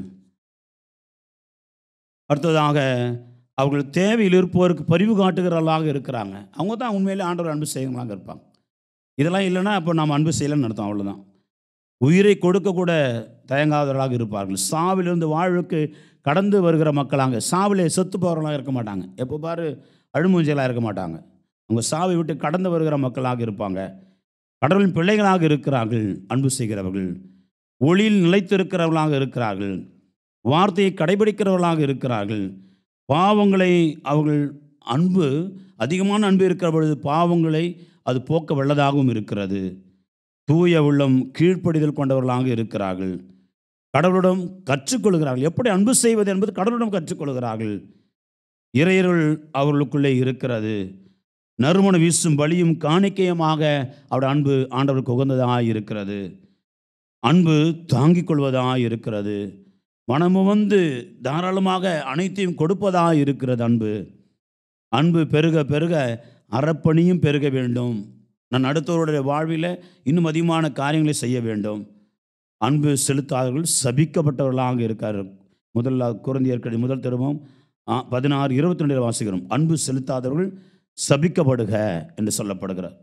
அடுத்ததாக அவர்கள் தேவையில் இருப்பவருக்கு பரிவு காட்டுகிறவர்களாக இருக்கிறாங்க அவங்க தான் உண்மையிலே ஆண்டவர் அன்பு செய்கிறவங்களாக இருப்பாங்க இதெல்லாம் இல்லைன்னா அப்போ நாம் அன்பு செய்யலைன்னு அர்த்தம் அவ்வளோதான் உயிரை கொடுக்க கூட தயங்காதவர்களாக இருப்பார்கள் சாவிலிருந்து வாழ்வுக்கு கடந்து வருகிற மக்களாங்க சாவிலே செத்து போகிறவர்களாக இருக்க மாட்டாங்க எப்போ பாரு அழுமூஞ்சலாக இருக்க மாட்டாங்க அவங்க சாவை விட்டு கடந்து வருகிற மக்களாக இருப்பாங்க கடவுளின் பிள்ளைகளாக இருக்கிறார்கள் அன்பு செய்கிறவர்கள் ஒளியில் நிலைத்திருக்கிறவர்களாக இருக்கிறார்கள் வார்த்தையை கடைபிடிக்கிறவர்களாக இருக்கிறார்கள் பாவங்களை அவர்கள் அன்பு அதிகமான அன்பு இருக்கிற பொழுது பாவங்களை அது போக்க வல்லதாகவும் இருக்கிறது தூய உள்ளம் கீழ்ப்படிதல் கொண்டவர்களாக இருக்கிறார்கள் கடவுளிடம் கற்றுக்கொள்கிறார்கள் எப்படி அன்பு செய்வது என்பது கடவுளிடம் கற்றுக்கொள்கிறார்கள் இறையர்கள் அவர்களுக்குள்ளே இருக்கிறது நறுமண வீசும் பலியும் காணிக்கையுமாக அவருடைய அன்பு ஆண்டவருக்கு உகந்ததாக இருக்கிறது அன்பு தாங்கிக் கொள்வதாக இருக்கிறது மனமு வந்து தாராளமாக அனைத்தையும் கொடுப்பதாக இருக்கிறது அன்பு அன்பு பெருக பெருக அறப்பணியும் பெருக வேண்டும் நான் அடுத்தவருடைய வாழ்வில் இன்னும் அதிகமான காரியங்களை செய்ய வேண்டும் அன்பு செலுத்தாதவர்கள் சபிக்கப்பட்டவர்களாக இருக்கார் முதல்ல குழந்தையர்களை முதல் திரும்பவும் பதினாறு இருபத்தி ரெண்டில் வாசிக்கிறோம் அன்பு செலுத்தாதவர்கள் சபிக்கப்படுக என்று சொல்லப்படுகிறார்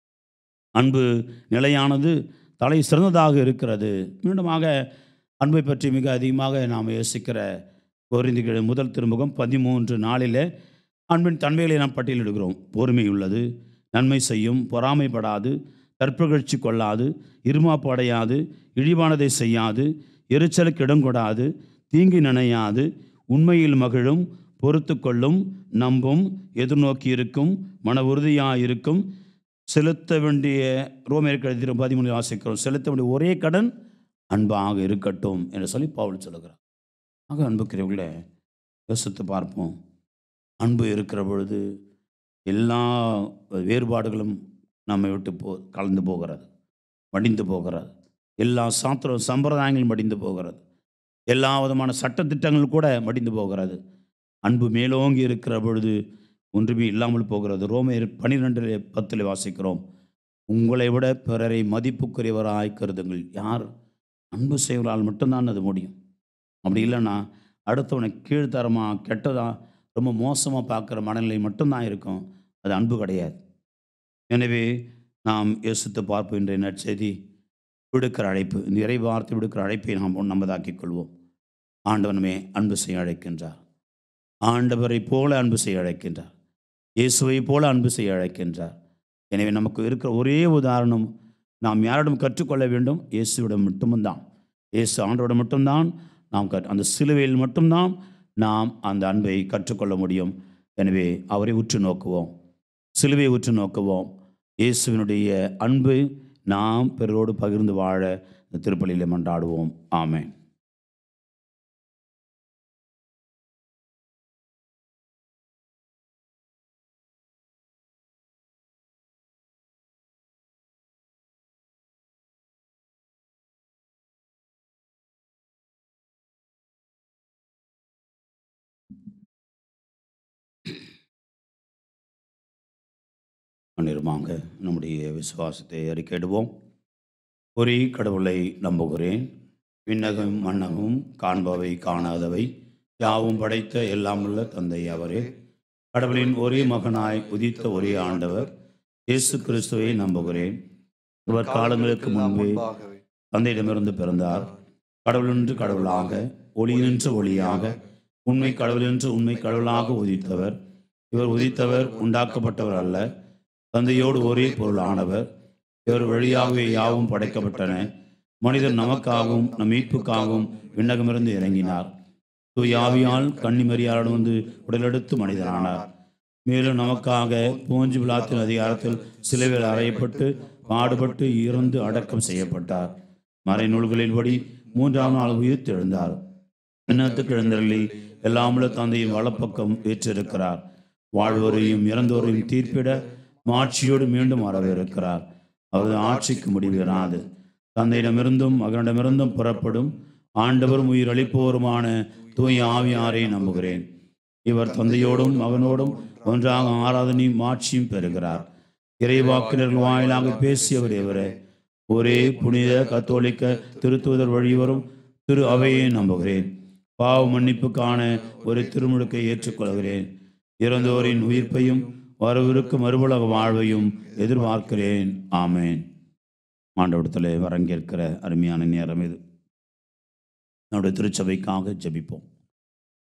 அன்பு நிலையானது தலை சிறந்ததாக இருக்கிறது மீண்டுமாக அன்பை பற்றி மிக அதிகமாக நாம் யோசிக்கிற கோரிந்திகள் முதல் திருமுகம் பதிமூன்று நாளில் அன்பின் தன்மைகளை நாம் பட்டியலிடுகிறோம் பொறுமை உள்ளது நன்மை செய்யும் பொறாமைப்படாது தற்புகழ்ச்சி கொள்ளாது இருமாப்பு அடையாது இழிவானதை செய்யாது எரிச்சலுக்கு இடம் கொடாது தீங்கி நினையாது உண்மையில் மகிழும் பொறுத்து கொள்ளும் நம்பும் எதிர்நோக்கி இருக்கும் மன உறுதியாக இருக்கும் செலுத்த வேண்டிய ரோமேர் கழுதி பதிமூணு வாசிக்கிறோம் செலுத்த வேண்டிய ஒரே கடன் அன்பாக இருக்கட்டும் என்று சொல்லி பவுல் சொல்லுகிறார் ஆக அன்புக்குரியவர்களே யோசித்து பார்ப்போம் அன்பு இருக்கிற பொழுது எல்லா வேறுபாடுகளும் நம்மை விட்டு போ கலந்து போகிறது மடிந்து போகிறது எல்லா சாத்திர சம்பிரதாயங்களும் மடிந்து போகிறது எல்லா விதமான சட்டத்திட்டங்கள் கூட மடிந்து போகிறது அன்பு மேலோங்கி இருக்கிற பொழுது ஒன்றுமே இல்லாமல் போகிறது ரோமையர் பனிரெண்டில் பத்தில் வாசிக்கிறோம் உங்களை விட பிறரை மதிப்புக்குரியவராய் கருதுங்கள் யார் அன்பு செய்வதால் மட்டும்தான் அது முடியும் அப்படி இல்லைன்னா அடுத்தவனை கீழ்த்தரமாக கெட்டதா ரொம்ப மோசமாக பார்க்குற மனநிலை மட்டும்தான் இருக்கும் அது அன்பு கிடையாது எனவே நாம் யோசித்து பார்ப்போம் என்ற நற்செய்தி விடுக்கிற அழைப்பு இந்த இறை வார்த்தை விடுக்கிற அழைப்பை நாம் நம்மதாக்கிக் கொள்வோம் ஆண்டவனமே அன்பு செய்ய அழைக்கின்றார் ஆண்டவரை போல அன்பு செய்ய அழைக்கின்றார் இயேசுவை போல அன்பு செய்ய அழைக்கின்றார் எனவே நமக்கு இருக்கிற ஒரே உதாரணம் நாம் யாரிடம் கற்றுக்கொள்ள வேண்டும் இயேசுவிடம் மட்டும்தான் இயேசு ஆண்டோட மட்டும்தான் நாம் கற் அந்த சிலுவையில் மட்டும்தான் நாம் அந்த அன்பை கற்றுக்கொள்ள முடியும் எனவே அவரை உற்று நோக்குவோம் சிலுவையை உற்று நோக்குவோம் இயேசுவினுடைய அன்பு நாம் பிறரோடு பகிர்ந்து வாழ இந்த திருப்பலியில் மன்றாடுவோம் ஆமென் அனிருமாங்க நம்முடைய விசுவாசத்தை அறிக்கையிடுவோம் ஒரே கடவுளை நம்புகிறேன் விண்ணகம் மன்னகம் காண்பவை காணாதவை யாவும் படைத்த எல்லாமுள்ள தந்தை அவரே கடவுளின் ஒரே மகனாய் உதித்த ஒரே ஆண்டவர் இயேசு கிறிஸ்துவை நம்புகிறேன் இவர் காலங்களுக்கு முன்பே முன்பாகவே தந்தையிடமிருந்து பிறந்தார் கடவுளென்று கடவுளாக ஒளியினின்று ஒளியாக உண்மை கடவுளென்று உண்மை கடவுளாக உதித்தவர் இவர் உதித்தவர் உண்டாக்கப்பட்டவர் அல்ல தந்தையோடு ஒரே பொருளானவர் இவர் வழியாகவே யாவும் படைக்கப்பட்டன மனிதர் நமக்காகவும் நம் மீட்புக்காகவும் விண்ணகமிருந்து இறங்கினார் தூய் ஆவியால் கன்னிமரியாளன் வந்து உடலெடுத்து மனிதனானார் மேலும் நமக்காக பூஞ்சி விழாத்தின் அதிகாரத்தில் சிலுவையில் அறையப்பட்டு பாடுபட்டு இறந்து அடக்கம் செய்யப்பட்டார் மறைநூல்களின்படி மூன்றாம் நாள் உயிர் தெழுந்தார் எண்ணத்துக்கு எழுந்தருளி எல்லாமுள்ள தந்தையின் வலப்பக்கம் ஏற்றிருக்கிறார் வாழ்வோரையும் இறந்தோரையும் தீர்ப்பிட மாட்சியோடு மீண்டும் வரவிருக்கிறார் அவரது ஆட்சிக்கு முடிவு இராது தந்தையிடமிருந்தும் மகனிடமிருந்தும் புறப்படும் ஆண்டவரும் உயிர் அளிப்போருமான தூய ஆவியாரை நம்புகிறேன் இவர் தந்தையோடும் மகனோடும் ஒன்றாக ஆராதனையும் மாட்சியும் பெறுகிறார் இறைவாக்கினர்கள் வாயிலாக பேசியவர் இவரே ஒரே புனித கத்தோலிக்க திருத்துவதர் வழிவரும் திரு அவையை நம்புகிறேன் பாவ மன்னிப்புக்கான ஒரு திருமுழுக்கை ஏற்றுக்கொள்கிறேன் இறந்தோரின் உயிர்ப்பையும் வரவிருக்கும் மறுபுலக வாழ்வையும் எதிர்பார்க்கிறேன் ஆமேன் ஆண்டவடத்தில் வரங்கேற்கிற அருமையான நேரம் இது நம்முடைய திருச்சபைக்காக ஜெபிப்போம்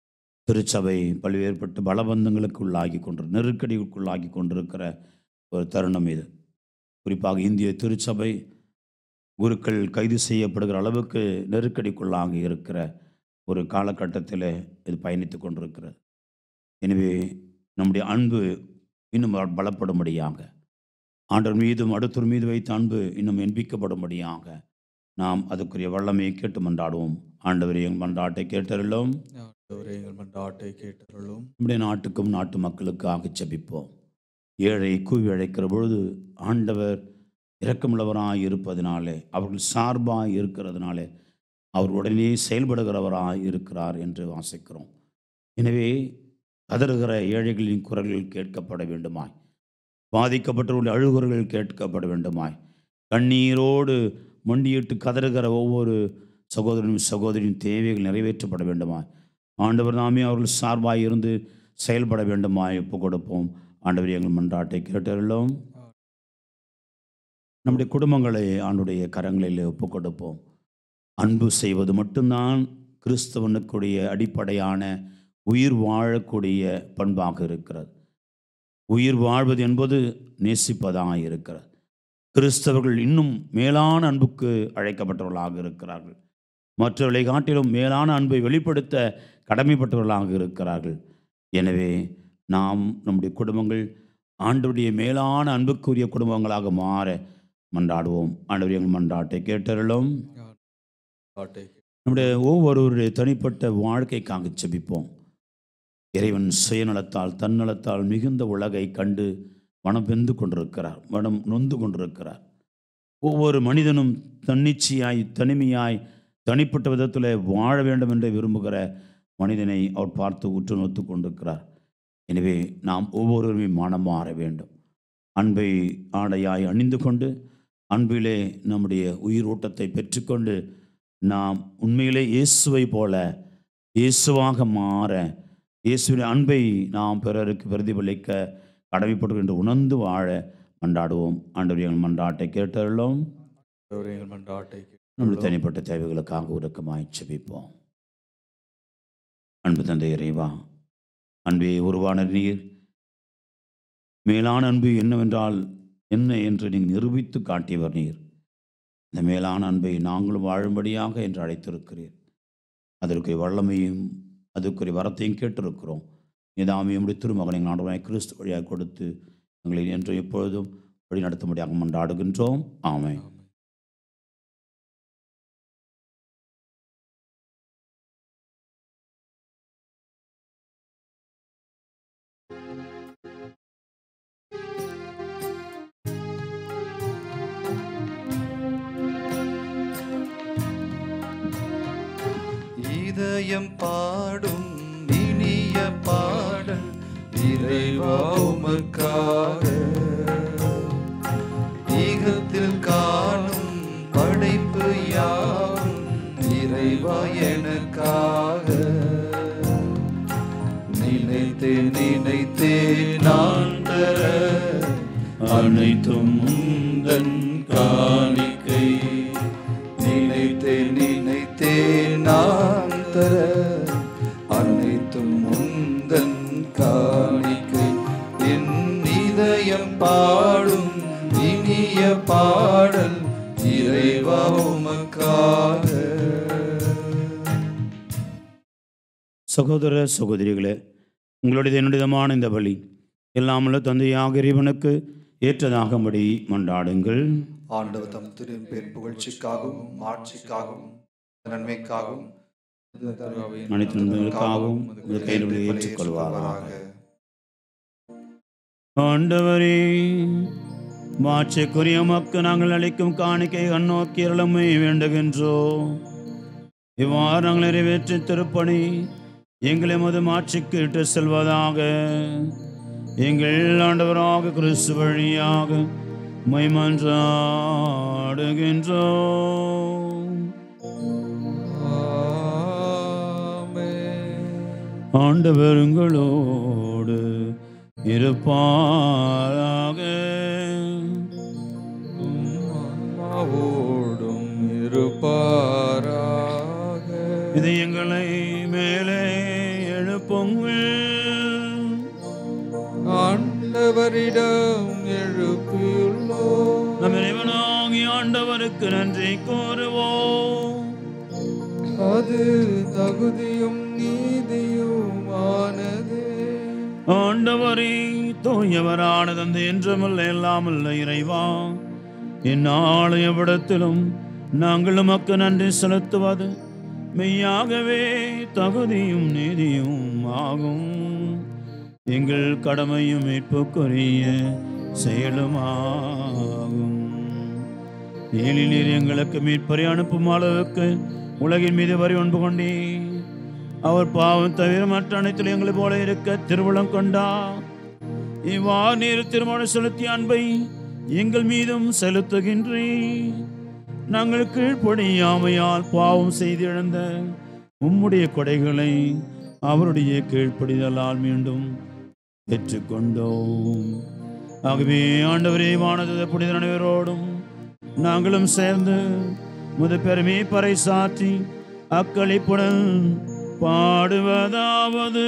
திருச்சபை பல்வேறுபட்ட பலபந்தங்களுக்கு உள்ளாகி கொண்டு நெருக்கடிக்குள்ளாகி கொண்டிருக்கிற ஒரு தருணம் இது குறிப்பாக இந்திய திருச்சபை குருக்கள் கைது செய்யப்படுகிற அளவுக்கு நெருக்கடிக்குள்ளாகி இருக்கிற ஒரு காலகட்டத்தில் இது பயணித்து கொண்டிருக்கிறது எனவே நம்முடைய அன்பு இன்னும் பல- பலப்படும்படியாக ஆண்டவர் மீதும் அடுத்தவர் மீது வைத்த அன்பு இன்னும் என்பிக்கப்படும்படியாக நாம் அதுக்குரிய வல்லமையை கேட்டு மன்றாடுவோம் ஆண்டவர் எங்கள் மன்றாட்டை கேட்டருளோம் ஆண்டவரே எங்கள் மன்றாட்டை கேட்டருளும் நம்முடைய நாட்டுக்கும் நாட்டு மக்களுக்காக ஜெபிப்போம் ஏழை கூவி அழைக்கிற பொழுது ஆண்டவர் இரக்கமுள்ளவராய் இருப்பதினாலே அவர்கள் சார்பாய் இருக்கிறதுனாலே அவர் உடனே செயல்படுகிறவராய் இருக்கிறார் என்று வாசிக்கிறோம் எனவே கதறுகிற ஏழைகளின் குரல்கள் கேட்கப்பட வேண்டுமாய் பாதிக்கப்பட்டவர்களுடைய அழுகுறல்கள் கேட்கப்பட வேண்டுமாய் கண்ணீரோடு மண்டியிட்டு கதறுகிற ஒவ்வொரு சகோதரனும் சகோதரியின் தேவைகள் நிறைவேற்றப்பட வேண்டுமாய் ஆண்டவர் நாமே அவர்கள் சார்பாய் இருந்து செயல்பட வேண்டுமாய் ஒப்பு கொடுப்போம் ஆண்டவர் எங்கள் மன்றாட்டை கேட்டருளோம் நம்முடைய குடும்பங்களை ஆண்டுடைய கரங்களில் ஒப்பு கொடுப்போம் அன்பு செய்வது மட்டும்தான் கிறிஸ்தவனுக்குடைய அடிப்படையான உயிர் வாழக்கூடிய பண்பாக இருக்கிறது உயிர் வாழ்வது என்பது நேசிப்பதாக இருக்கிறது கிறிஸ்தவர்கள் இன்னும் மேலான அன்புக்கு அழைக்கப்பட்டவர்களாக இருக்கிறார்கள் மற்றவர்களை காட்டிலும் மேலான அன்பை வெளிப்படுத்த கடமைப்பட்டவர்களாக இருக்கிறார்கள் எனவே நாம் நம்முடைய குடும்பங்கள் ஆண்டவருடைய மேலான அன்புக்குரிய குடும்பங்களாக மாற மன்றாடுவோம் ஆண்டவர் எங்கள் மன்றாட்டை கேட்டருளும் மன்றாட்டை நம்முடைய ஒவ்வொருவருடைய தனிப்பட்ட வாழ்க்கைக்காக செபிப்போம் இறைவன் சுயநலத்தால் தன்னலத்தால் மிகுந்த உலகை கண்டு மனம் வெந்து கொண்டிருக்கிறார் மனம் நொந்து கொண்டிருக்கிறார் ஒவ்வொரு மனிதனும் தன்னிச்சையாய் தனிமையாய் தனிப்பட்ட விதத்தில் வாழ வேண்டும் என்று விரும்புகிற மனிதனை அவர் பார்த்து உற்று நோத்து கொண்டிருக்கிறார் எனவே நாம் ஒவ்வொருவருமே மனம் மாற வேண்டும் அன்பை ஆடையாய் அணிந்து கொண்டு அன்பிலே நம்முடைய உயிர் ஊட்டத்தை பெற்றுக்கொண்டு நாம் உண்மையிலே இயேசுவை போல இயேசுவாக மாற இயேசுவின் அன்பை நாம் பிறருக்கு பிரதிபலிக்க கடமைப்பட்டு என்று உணர்ந்து வாழ மன்றாடுவோம் ஆண்டவர் எங்கள் மன்றாட்டை கேட்டருளோம் ஆண்டவரே எங்கள் மன்றாட்டை நம்முடைய கேட்டருளும் தனிப்பட்ட தேவைகளுக்காக உருக்கமாய் செபிப்போம் அன்பு தந்தை இறைவா அன்பே உருவான நீர் மேலான அன்பு என்னவென்றால் என்ன என்று நீங்கள் நிரூபித்து காட்டியவர் நீர் இந்த மேலான அன்பை நாங்களும் வாழும்படியாக என்று அழைத்திருக்கிறீர் அதற்குரிய வல்லமையும் அதற்குரிய வரத்தையும் கேட்டிருக்கிறோம் இதாமே நம்முடைய திருமகனை நாடுவாய் கிறிஸ்து வழியாக கொடுத்து எங்களை என்று எப்பொழுதும் வழி நடத்தும்படியாக மன்றாடுகின்றோம் ஆமென் ஆமென். இதயம் பாடும் இனிய பாடல் இறைவா உமக்காக ஈகத்தில் காணும் படைப்பு யாவும் இறைவா எனக்காக நினைத்தேன் நினைத்தேன் நான் தர அனைத்தும் உந்தன் காணிக்கை நினைத்தேன் நினைத்தேன் நான் தர அனைத்தும் உந்தன் காணிக்கை என் இதயம் பாடும் இனிய பாடல் இறைவா உமக்காக சகோதர சகோதரிகளே உங்களுடைய என்னுடையமான இந்த பலி எல்லாமல்ல தந்தையாக இறைவனுக்கு ஏற்றதாகும்படி மன்றாடுங்கள் ஆண்டவர் தம் திருப்பேர் புகழ்ச்சிக்காகவும் ஆட்சிக்காகவும் நன்மைக்காகவும் அனைத்து நன்மைகளுக்காகவும் இந்த கைகளை ஏற்றுக்கொள்வாராக ஆண்டவரே மாட்சிக்குரிய மக்கு நாங்கள் அளிக்கும் காணிக்கை கண்ணோக்கி அருளமை வேண்டுகின்றோம் இவ்வாறு நாங்கள் நிறைவேற்றி திருப்பணி எங்களை மது மாட்சிக்கு இட்டு செல்வதாக எங்கள் ஆண்டவராக கிறிஸ்து வழியாக மைமன்றாடுகின்றோம் ஆண்டவர் உங்களோடு இருப்பாராக ஆன்மாவோடும் இருப்பாராக இது எங்களை மேலே எழுப்புங்கள் அவரிடம் எழுப்பியுள்ளோம் நம் இறைவனாகிய ஆண்டவருக்கு நன்றி கூறுவோம் அது தகுதியும் நீதியுமானது ஆண்டவரே தூயவரான தந்தை என்றுமல்ல எல்லாமல்ல இறைவா இந்நாள் எவ்விடத்திலும் நாங்கள் உமக்கு நன்றி செலுத்துவது மெய்யாகவே தகுதியும் நீதியும் ஆகும் எங்கள் கடமையும் மீட்புக்குரிய செயலுமாகும் ஏழில் எங்களுக்கு மீட்பறை அனுப்பும் அளவுக்கு உலகின் மீது வரி ஒன்பு கொண்டே அவர் பாவம் தவிர மற்ற அனைத்திலும் எங்களை போல இருக்க திருவுளம் கொண்டா இவ்வாறு நீர் திருமணம் செலுத்திய அன்பை எங்கள் மீதும் செலுத்துகின்றே நாங்கள் கீழ்ப்படியாமையால் பாவம் செய்து இழந்த உம்முடைய கொடைகளை அவருடைய கீழ்ப்படிதலால் மீண்டும் பெற்றுக்கொண்டோம் ஆகவே ஆண்டவரே வானது புனித அனைவரோடும் நாங்களும் சேர்ந்து முத பெருமை பறைசாற்றி அக்களிப்புடன் பாடுவதாவது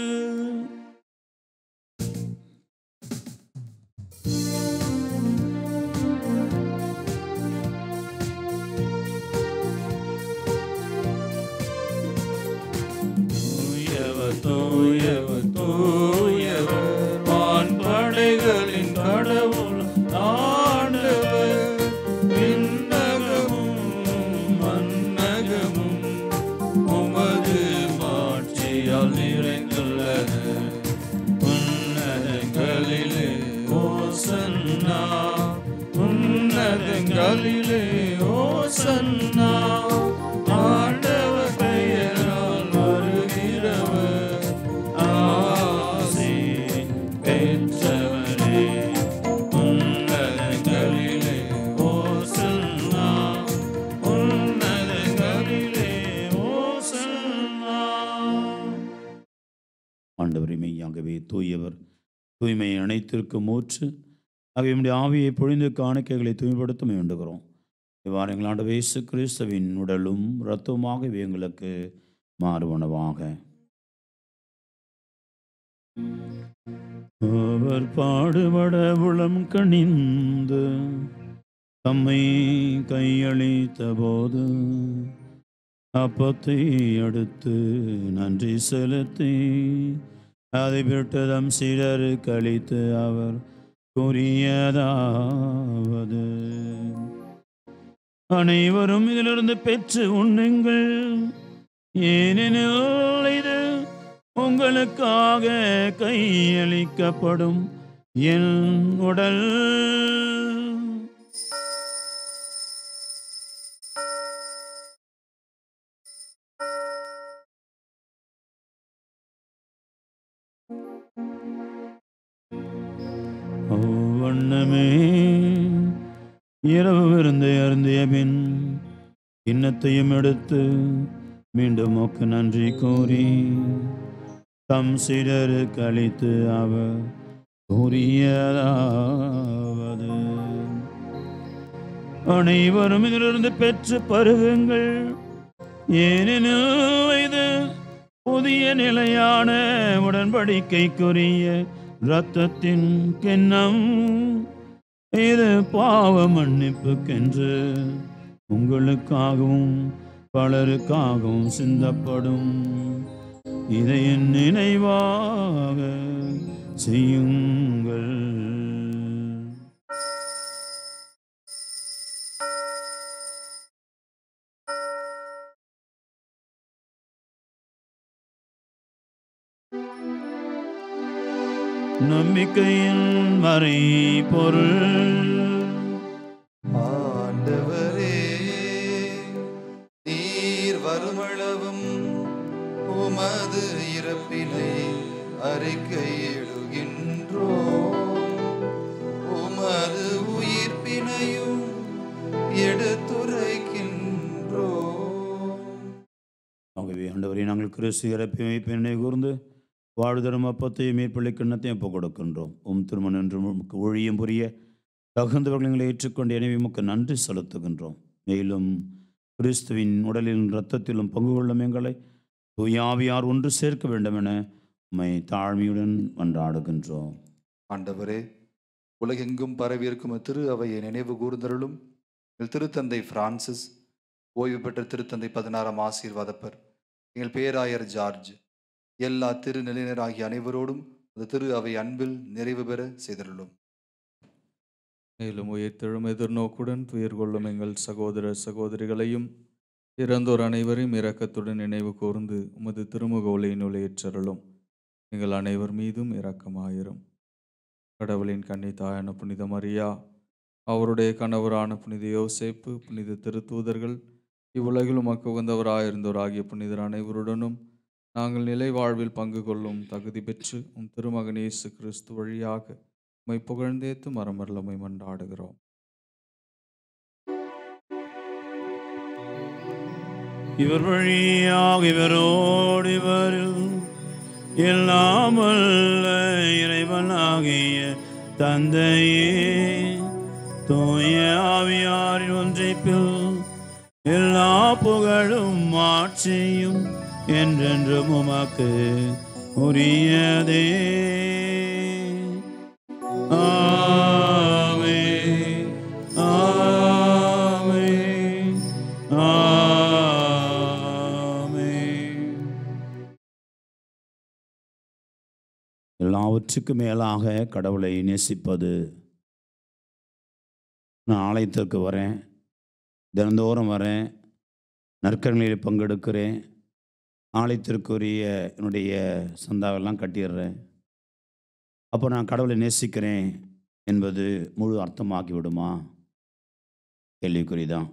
தூயவர் தூயவர் தூயவர் வான்படைகளின் கடவுள் ஆண்டவர் விண்ணகமும் மன்னகமும் உமது மாட்சியால் நிறைந்துள்ளன உன்னதங்களிலே ஓசன்னா உன்னதங்களிலே ஓசன்னா ஆண்டவர் பெயரால் வருகிறவர் ஆசி பெற்றவரே உன்னதங்களிலே ஓசன்னா உன்னதங்களிலே ஓசன்னா ஆண்டவரை மெய்யாகவே தூயவர் தூய்மையை அனைத்திற்கும் மூச்சு ஆகிய நம்முடைய ஆவியை பொழிந்து காணிக்கைகளை தூய்மைப்படுத்த வேண்டுகிறோம் இவ்வாறு எங்கள் ஆண்டு இயேசு கிறிஸ்துவின் உடலும் இரத்தமாக எங்களுக்கு மாறுவனவாக அவர் பாடுபட உளம் கணிந்து தம்மை கையளித்த போது அப்பத்தை அடுத்து நன்றி செலுத்தி அதை விட்டு தம் சீடரு கழித்து அவர் கூறியதாவது அனைவரும் இதிலிருந்து பெற்று உண்ணுங்கள் ஏனெனில் இது உங்களுக்காக கையளிக்கப்படும் என் உடல் வண்ணமே இரவு விருந்தை அருந்திய பின் கிண்ணத்தையும் எடுத்து மீண்டும் மொக்கு நன்றி கூறி தம் சிடருக்கு அளித்து அவர் கூறியதாவது அனைவரும் இதிலிருந்து பெற்று பருகுங்கள் ஏனெனில் இது புதிய நிலையான உடன்படிக்கைக்குரிய இரத்தத்தின் கிண்ணம் இது பாவ மன்னிப்புக்கென்று உங்களுக்காகவும் பலருக்காகவும் சிந்தப்படும் இதை என் நினைவாக செய்யுங்கள் நம்பிக்கையின் மறை பொருள் ஆண்டவரே நீர் வருமளவும் உமது இறப்பினை அறிக்கையிடுகின்றோ உமது உயிர்ப்பினையும் எடுத்துரைக்கின்றோ ஆகவே ஆண்டவரை நாங்கள் கிறிஸ்து இறப்பி வைப்பினை கூர்ந்து வாழ்தரும் அப்பத்தையும் மேற்பள்ளி கிண்ணத்தையும் ஒப்புக் கொடுக்கின்றோம் உம் திருமணம் என்று உமக்கு ஒழியும் புரிய தகுந்தவர்களை எங்களை ஏற்றுக்கொண்டு எனவே உமக்கு நன்றி செலுத்துகின்றோம் மேலும் கிறிஸ்துவின் உடலிலும் இரத்தத்திலும் பங்கு கொள்ளும் எங்களை தூயாவியார் ஒன்று சேர்க்க வேண்டும் என உம்மை தாழ்மையுடன் மன்றாடுகின்றோம் ஆண்டவரே உலகெங்கும் பரவியிருக்கும் திரு அவையை நினைவு கூர்ந்தருளும் எங்கள் திருத்தந்தை பிரான்சிஸ் ஓய்வு பெற்ற திருத்தந்தை பதினாறாம் ஆசீர்வாதப்பர் எங்கள் பேராயர் ஜார்ஜ் எல்லா திருநிலையினர் ஆகிய அனைவரோடும் அந்த திரு அவை அன்பில் நிறைவு பெற செய்தருளும் மேலும் உயிர்த்தெழும் எதிர்நோக்குடன் துயர் கொள்ளும் எங்கள் சகோதர சகோதரிகளையும் இறந்தோர் அனைவரையும் இரக்கத்துடன் நினைவு கூர்ந்து உமது திருமுக ஒளியினுள் ஏற்றருளும் எங்கள் அனைவர் மீதும் இரக்கமாயிரும் கடவுளின் கன்னி தாயான புனித மரியா அவருடைய கணவரான புனித யோசேப்பு புனித திருத்தூதர்கள் இவ்வுலகில் உமக்கு உகந்தவராயிருந்தோர் ஆகிய புனிதர் அனைவருடனும் நாங்கள் நிலை வாழ்வில் பங்கு கொள்ளும் தகுதி பெற்று உம் திருமகன் இயேசு கிறிஸ்து வழியாக உம்மை புகழ்ந்தேத்து மரமரலமை மன்றாடுகிறோம் இவர் வழியாக இவரோடு இவரில் எல்லாமல்ல இறைவனாகிய தந்தையே தூய ஆவியாரின் ஒன்றைப்பில் எல்லா புகழும் ஆட்சியும் என்றென்றும் உமக்கு உரியதே ஆமே ஆமே ஆமே எல்லாவற்றுக்கும் மேலாக கடவுளை நேசிப்பது நான் ஆலயத்திற்கு வரேன் தினந்தோறும் வரேன் நற்கரங்களில் பங்கெடுக்கிறேன் ஆலயத்திற்குரிய என்னுடைய சந்தாவெல்லாம் கட்டிடுறேன் அப்போ நான் கடவுளை நேசிக்கிறேன் என்பது முழு அர்த்தமாக்கி விடுமா கேள்விக்குறிதான்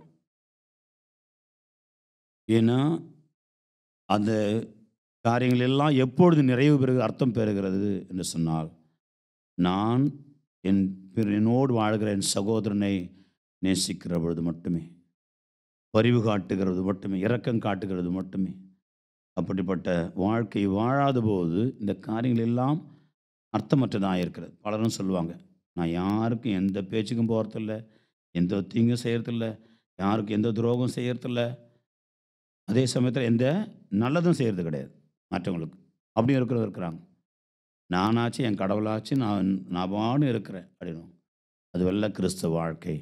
ஏன்னா அந்த காரியங்கள் எல்லாம் எப்பொழுது நிறைவு பெறுக அர்த்தம் பெறுகிறது என்று சொன்னால் நான் என் பிற- என்னோடு வாழ்கிற என் சகோதரனை நேசிக்கிற பொழுது மட்டுமே பரிவு காட்டுகிறது மட்டுமே இரக்கம் காட்டுகிறது மட்டுமே அப்படிப்பட்ட வாழ்க்கை வாழாத போது இந்த காரியங்கள் எல்லாம் அர்த்தமற்றதாக இருக்கிறது பலரும் சொல்லுவாங்க நான் யாருக்கும் எந்த பேச்சுக்கும் போகிறதில்ல எந்த தீங்கும் செய்யறதில்ல யாருக்கும் எந்த துரோகம் செய்யறதில்ல அதே சமயத்தில் எந்த நல்லதும் செய்கிறது கிடையாது மற்றவங்களுக்கு அப்படியும் இருக்கிறவங்க இருக்கிறாங்க நானாச்சு என் கடவுளாச்சு நான் நான் பாடு இருக்கிறேன் அப்படின்னு அது வெள்ள கிறிஸ்தவ வாழ்க்கை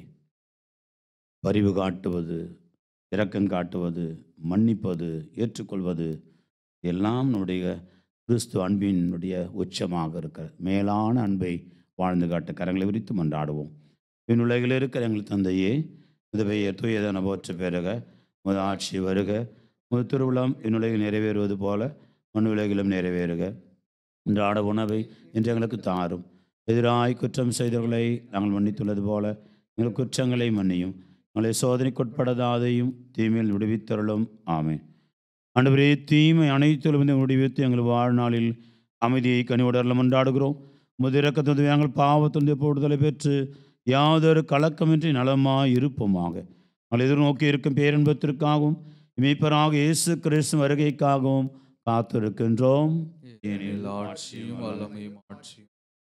பரிவு காட்டுவது இரக்கம் காட்டுவது மன்னிப்பது ஏற்றுக்கொள்வது எல்லாம் நம்முடைய கிறிஸ்து அன்பினுடைய உச்சமாக இருக்கிற மேலான அன்பை வாழ்ந்து காட்ட கரங்களை விரித்து மன்றாடுவோம் விண்ணுலகில் இருக்கிற எங்கள் தந்தையே இது பெயர் தூயதன போற்ற பெருக முது ஆட்சி வருக முது திருவிழம் இந்னுலகில் நிறைவேறுவது போல மண்ணுலகிலும் நிறைவேறுக இன்றாட உணவை இன்று எங்களுக்கு தாரும் எதிராய் குற்றம் செய்தவர்களை நாங்கள் மன்னித்துள்ளது போல எங்கள் குற்றங்களை மன்னியும் எங்களை சோதனைக்குட்படாதையும் தீமையில் விடுவித்தருளும் ஆமென் ஆண்டவரே தீமை அனைத்திலும் விடுவித்து எங்கள் வாழ்நாளில் அமைதியை கனிவுடரில் மன்றாடுகிறோம் முதிரக்கத்தது எங்கள் பாவத்தொன்று போடுதலை பெற்று யாதொரு கலக்கமின்றி நலமாய் இருப்போமாக நாங்கள் எதிர்நோக்கி இருக்கும் பேரின்பத்திற்காகவும் இமைப்பராக இயேசு கிறிஸ்து வருகைக்காகவும் காத்திருக்கின்றோம் ஏனெனில் ஆட்சியும் வல்லமையும் ஆட்சியும்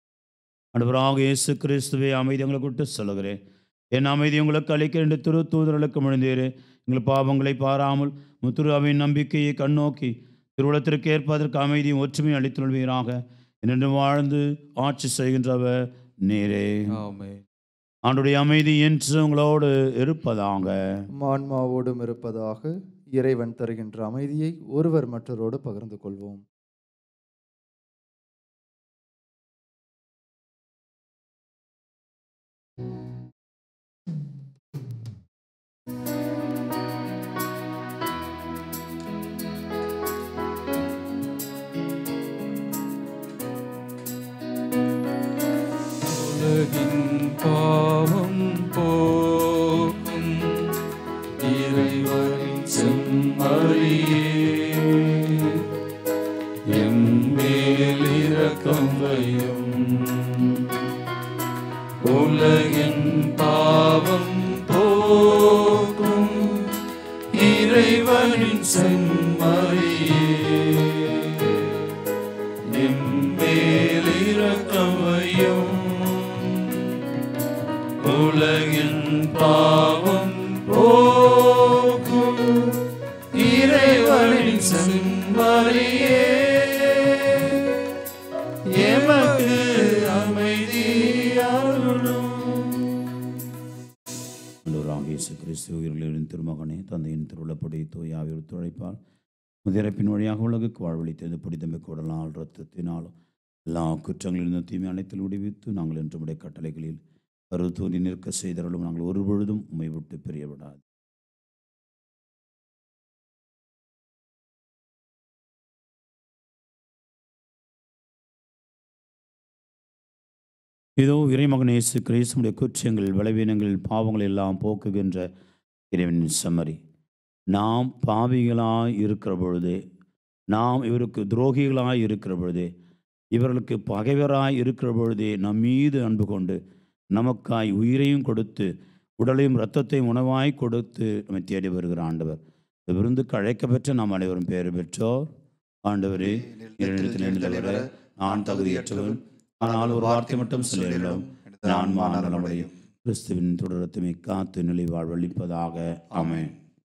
அன்பராக இயேசு கிறிஸ்துவை அமைதி உங்களுக்கு விட்டு சொல்லுகிறேன் என் அமைதி உங்களுக்கு அளிக்க என்று திரு தூதர்களுக்கு முழுந்தேறு எங்கள் பாவங்களை பாராமல் முத்துரு அவையின் நம்பிக்கையை கண்ணோக்கி திருவுளத்திற்கு ஏற்பதற்கு அமைதியும் ஒற்றுமையும் அளித்துள்வீராக என்று வாழ்ந்து ஆட்சி செய்கின்றவர் நீரே ஆமென் ஆண்டுடைய அமைதி என்று உங்களோடு இருப்பதாக ஆன்மாவோடும் இருப்பதாக இறைவன் தருகின்ற அமைதியை ஒருவர் மற்றவரோடு பகிர்ந்து கொள்வோம் உலகின் பாவம் போக்கும் இறைவனின் செம்மறியே என் மேல் இரக்கம் வையும் உலகின் பாவம் போக்கும் இறைவனின் செம்மறியே எம்மேல் இரக்கம் வையும் உலகின் பாவம் போக்கும் இறைவனின் செம்மறியே எமக்கு அமைதி ஆண்டவராக இயேசு கிறிஸ்து உயிர்களின் திருமகனே தந்தையின் திருவிழப்படி தூயாவி ஒத்துழைப்பால் முதிரப்பின் வழியாக உலகுக்கு வாழ்வழித்தது பிடித்தமை கூடலாம் இரத்தத்தினாலும் எல்லா குற்றங்களிலிருந்து தீமை அனைத்தில் விடுவித்து நாங்கள் என்று உடைய கட்டளைகளில் கருத்தூரி நிற்க செய்தவர்களும் நாங்கள் ஒரு பொழுதும் உம்மை விட்டு பிரியவிடாது இதோ இறைமகன் இயேசு கிறிஸ்துடைய குற்றங்கள் பலவீனங்கள் பாவங்கள் எல்லாம் போக்குகின்ற இறைவனின் சம்மரி நாம் பாவிகளாய் இருக்கிற பொழுதே நாம் இவருக்கு துரோகிகளாய் இருக்கிற பொழுதே இவர்களுக்கு பகைவராய் இருக்கிற பொழுதே நம் மீது அன்பு கொண்டு நமக்காய் உயிரையும் கொடுத்து உடலையும் இரத்தத்தையும் உணவாய் கொடுத்து நம்மை தேடி வருகிற ஆண்டவர் இந்த விருந்துக்கு அழைக்கப்பெற்ற நாம் அனைவரும் பேறு பெற்றோர் ஆண்டவரே என்னிடத்தில் எழுந்தவர நான் தகுதியற்றவன் ஆனால் ஒரு வார்த்தை மட்டும் சொல்லிடலாம் நான் மாநலமடையும் கிறிஸ்துவின் தொடரத்துமை காத்து நிலை வாழ்வழிப்பதாக ஆமென்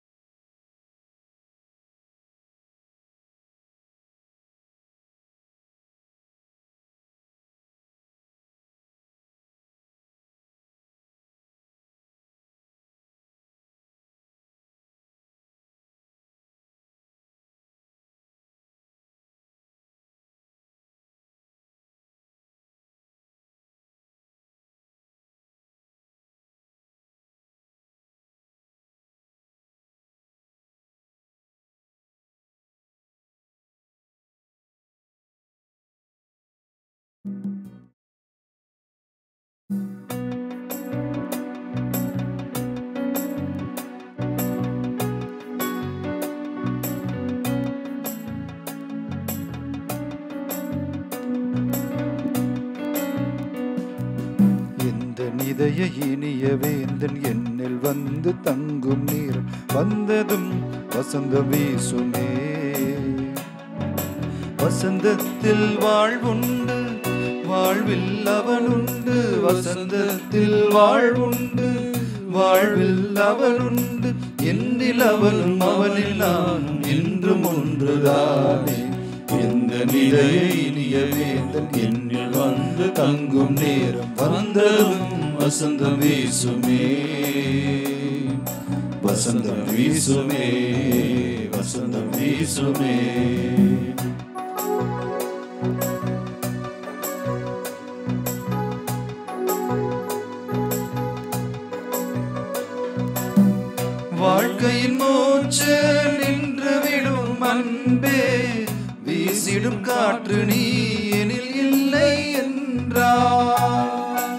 எந்த நிதைய இனிய வேந்தன் என்னில் வந்து தங்கும் நேரம் வந்ததும் வசந்த வீசுமே வசந்தத்தில் வாழ்வுண்டு வாழ்வில் அவனுண்டு வசந்தத்தில் வாழ்வுண்டு வாழ்வில் அவனுண்டு என்னில் அவனும் அவனில் நானும் என்றும் ஒன்றுதானே எந்த நிலைய இனிய வேந்தன் என்னில் வந்து தங்கும் நேரம் வந்ததும் வசந்தம் வீசுமே வசந்தம் வீசுமே வசந்தம் வீசுமே வாழ்க்கையின் மூச்சு நின்று விடும் அன்பே வீசிடும் காற்று நீ எனில் இல்லை என்றார்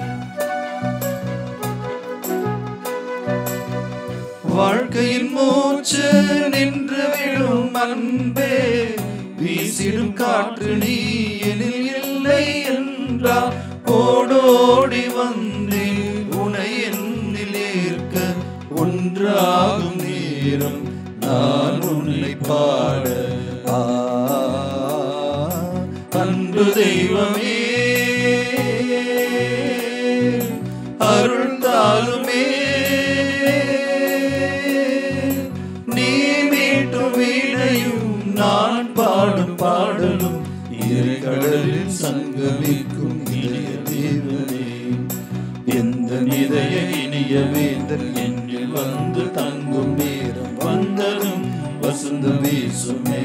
வாழ்க்கையின் மூச்சு நின்று விடும் அன்பே வீசிடும் காற்று நீ எனில் இல்லை என்றார் ஓடோடி வந்தேன் உனை என்னில் ஏற்க ஒன்றாகும் நேரம் நான் உன்னை பாட ஆ, அன்பு தெய்வமே அருள் தாருமே நீ மீட்டும் வீணையும் நான் பாடும் பாடலும் இரு கடலில் சங்கமிக்கும் இளைய தேவனே எந்த நிதைய இனிய வேந்தன் என்னில் வந்து தங்கும் நேரம் வந்ததும் வசந்த வீசுமே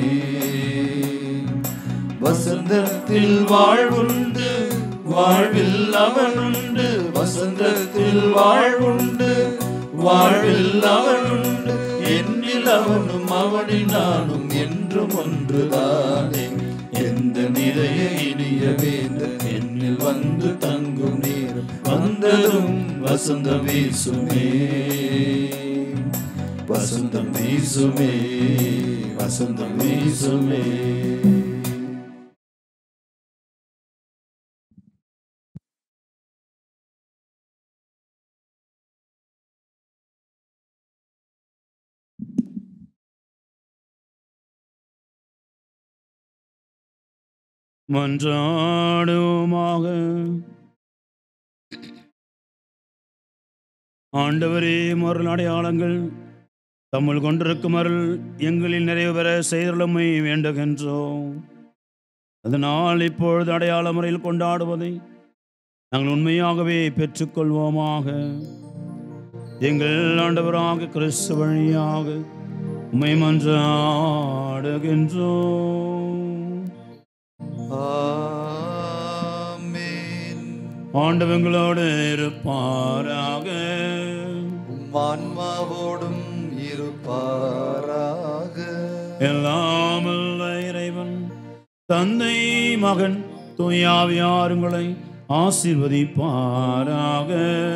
வசந்தத்தில் வாழ்வுண்டு வாழ்வில் அவனுண்டு வசந்தத்தில் வாழ்வுண்டு வாழ்வில் அவனுண்டு என்னில் அவனும் அவனில் நானும் என்றும் ஒன்றுதானே எந்த நிறைய இனிய வேந்தன் என்னில் வந்து தங்கும் நேரம் வந்ததும் வசந்தம் வீசுமே வசந்தம் வீசுமே வசந்தம் வீசுமே மன்றாடுவோமாக ஆண்டவரே மருள் அடையாளங்கள் தம்முள் கொண்டிருக்கும் அருள் எங்களில் நிறைவு பெற செய்தலுமை வேண்டுகின்றோம் அதனால் இப்பொழுது அடையாள முறையில் கொண்டாடுவதை நாங்கள் உண்மையாகவே பெற்றுக்கொள்வோமாக எங்கள் ஆண்டவராக கிறிஸ்து வழியாக உம்மை மன்றாடுகின்றோம் ஆமென் ஆண்டவங்களோடு இருப்பாராக உம்மான்மாவோடும் இருப்பாராக எல்லாம் வல்ல இறைவன் தந்தை மகன் தூயாவியாருங்களை ஆசீர்வதிப்பாராக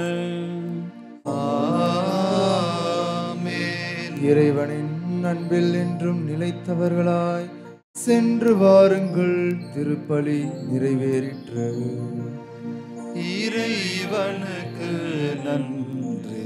ஆமென் இறைவனின் அன்பில் என்றும் நிலைத்தவர்களாய் சென்று வாருங்கள் திருப்பலி நிறைவேறிற்று இறைவனுக்கு நன்றி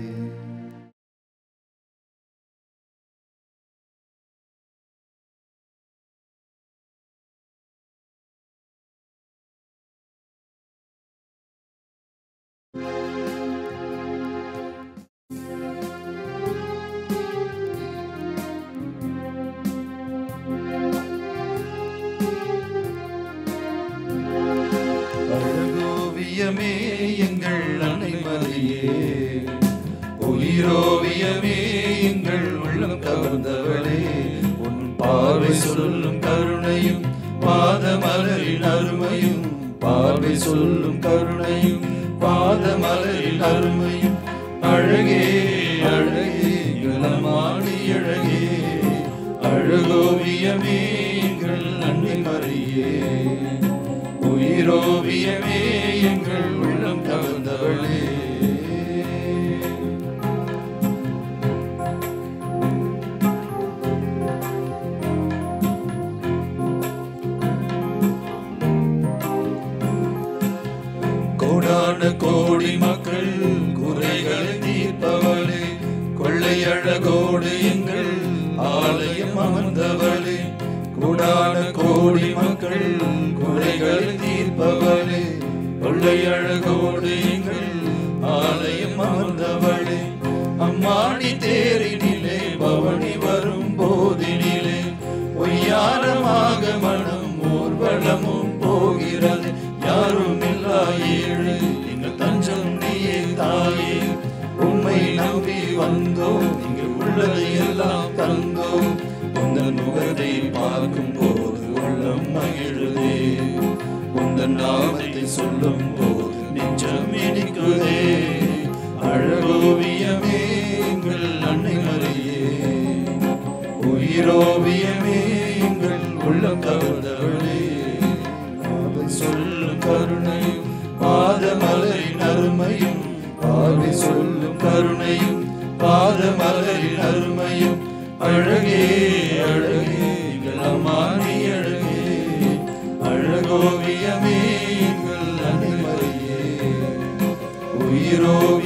அழகோவியமே எங்கள் அன்னைமலையே உயிரோவியமே எங்கள் உள்ளம் கவர்ந்தவளே உன் பார்வை சொல்லும் கருணையும் பாதமலரின் அருமையும் பார்வை சொல்லும் கருணையும் பாதமலரின் அருமையும் அழகே அழகே இளமாடி அழகே அழகோவியமே எங்கள் அன்னை மறியே உயிரோவியமே எங்கள் உள்ளம் கவர்ந்தவளே கோடான கோடி மக்கள் குறைகளை தீர்ப்பவளே கொள்ளையழகோடு எங்கள் ஆலயம் அமர்ந்தவளே கோடான கோடி மக்கள் குறைகளை தீர்ப்பவளே கொள்ளையழகோடு எங்கள் ஆலயம் அமர்ந்தவளே அம்மாடி தேரினிலே பவனி வரும் போதினிலே ஒய்யாரமாக மனம் ஊர்வலமும் போகிறது யாரும் இல்லா ஏழு எங்கள் தஞ்சம் நீயே தாயே உண்மை நம்பி வந்தோம் இங்கு உள்ளதை எல்லாம் தந்தோம் உந்தன் முகத்தை பார்க்கும் போது உள்ளம் மகிழுதே உந்தன் நாமத்தை சொல்லும் போது நெஞ்சம் இனிக்குதே அழகோவியமே எங்கள் அன்னை மறியே உயிரோவியமே எங்கள் உள்ளம் கவர்ந்தவளே அவன் சொல்லும் கருணையும் பாதமலரின் அருமையும் பார்வை சொல்லும் கருணையும் பாதமலரின் அருமையும் அழகே அழகே எங்கள் அம்மானி அழகே அழகோவியமே எங்கள் அன்னை மறியே உயிரோ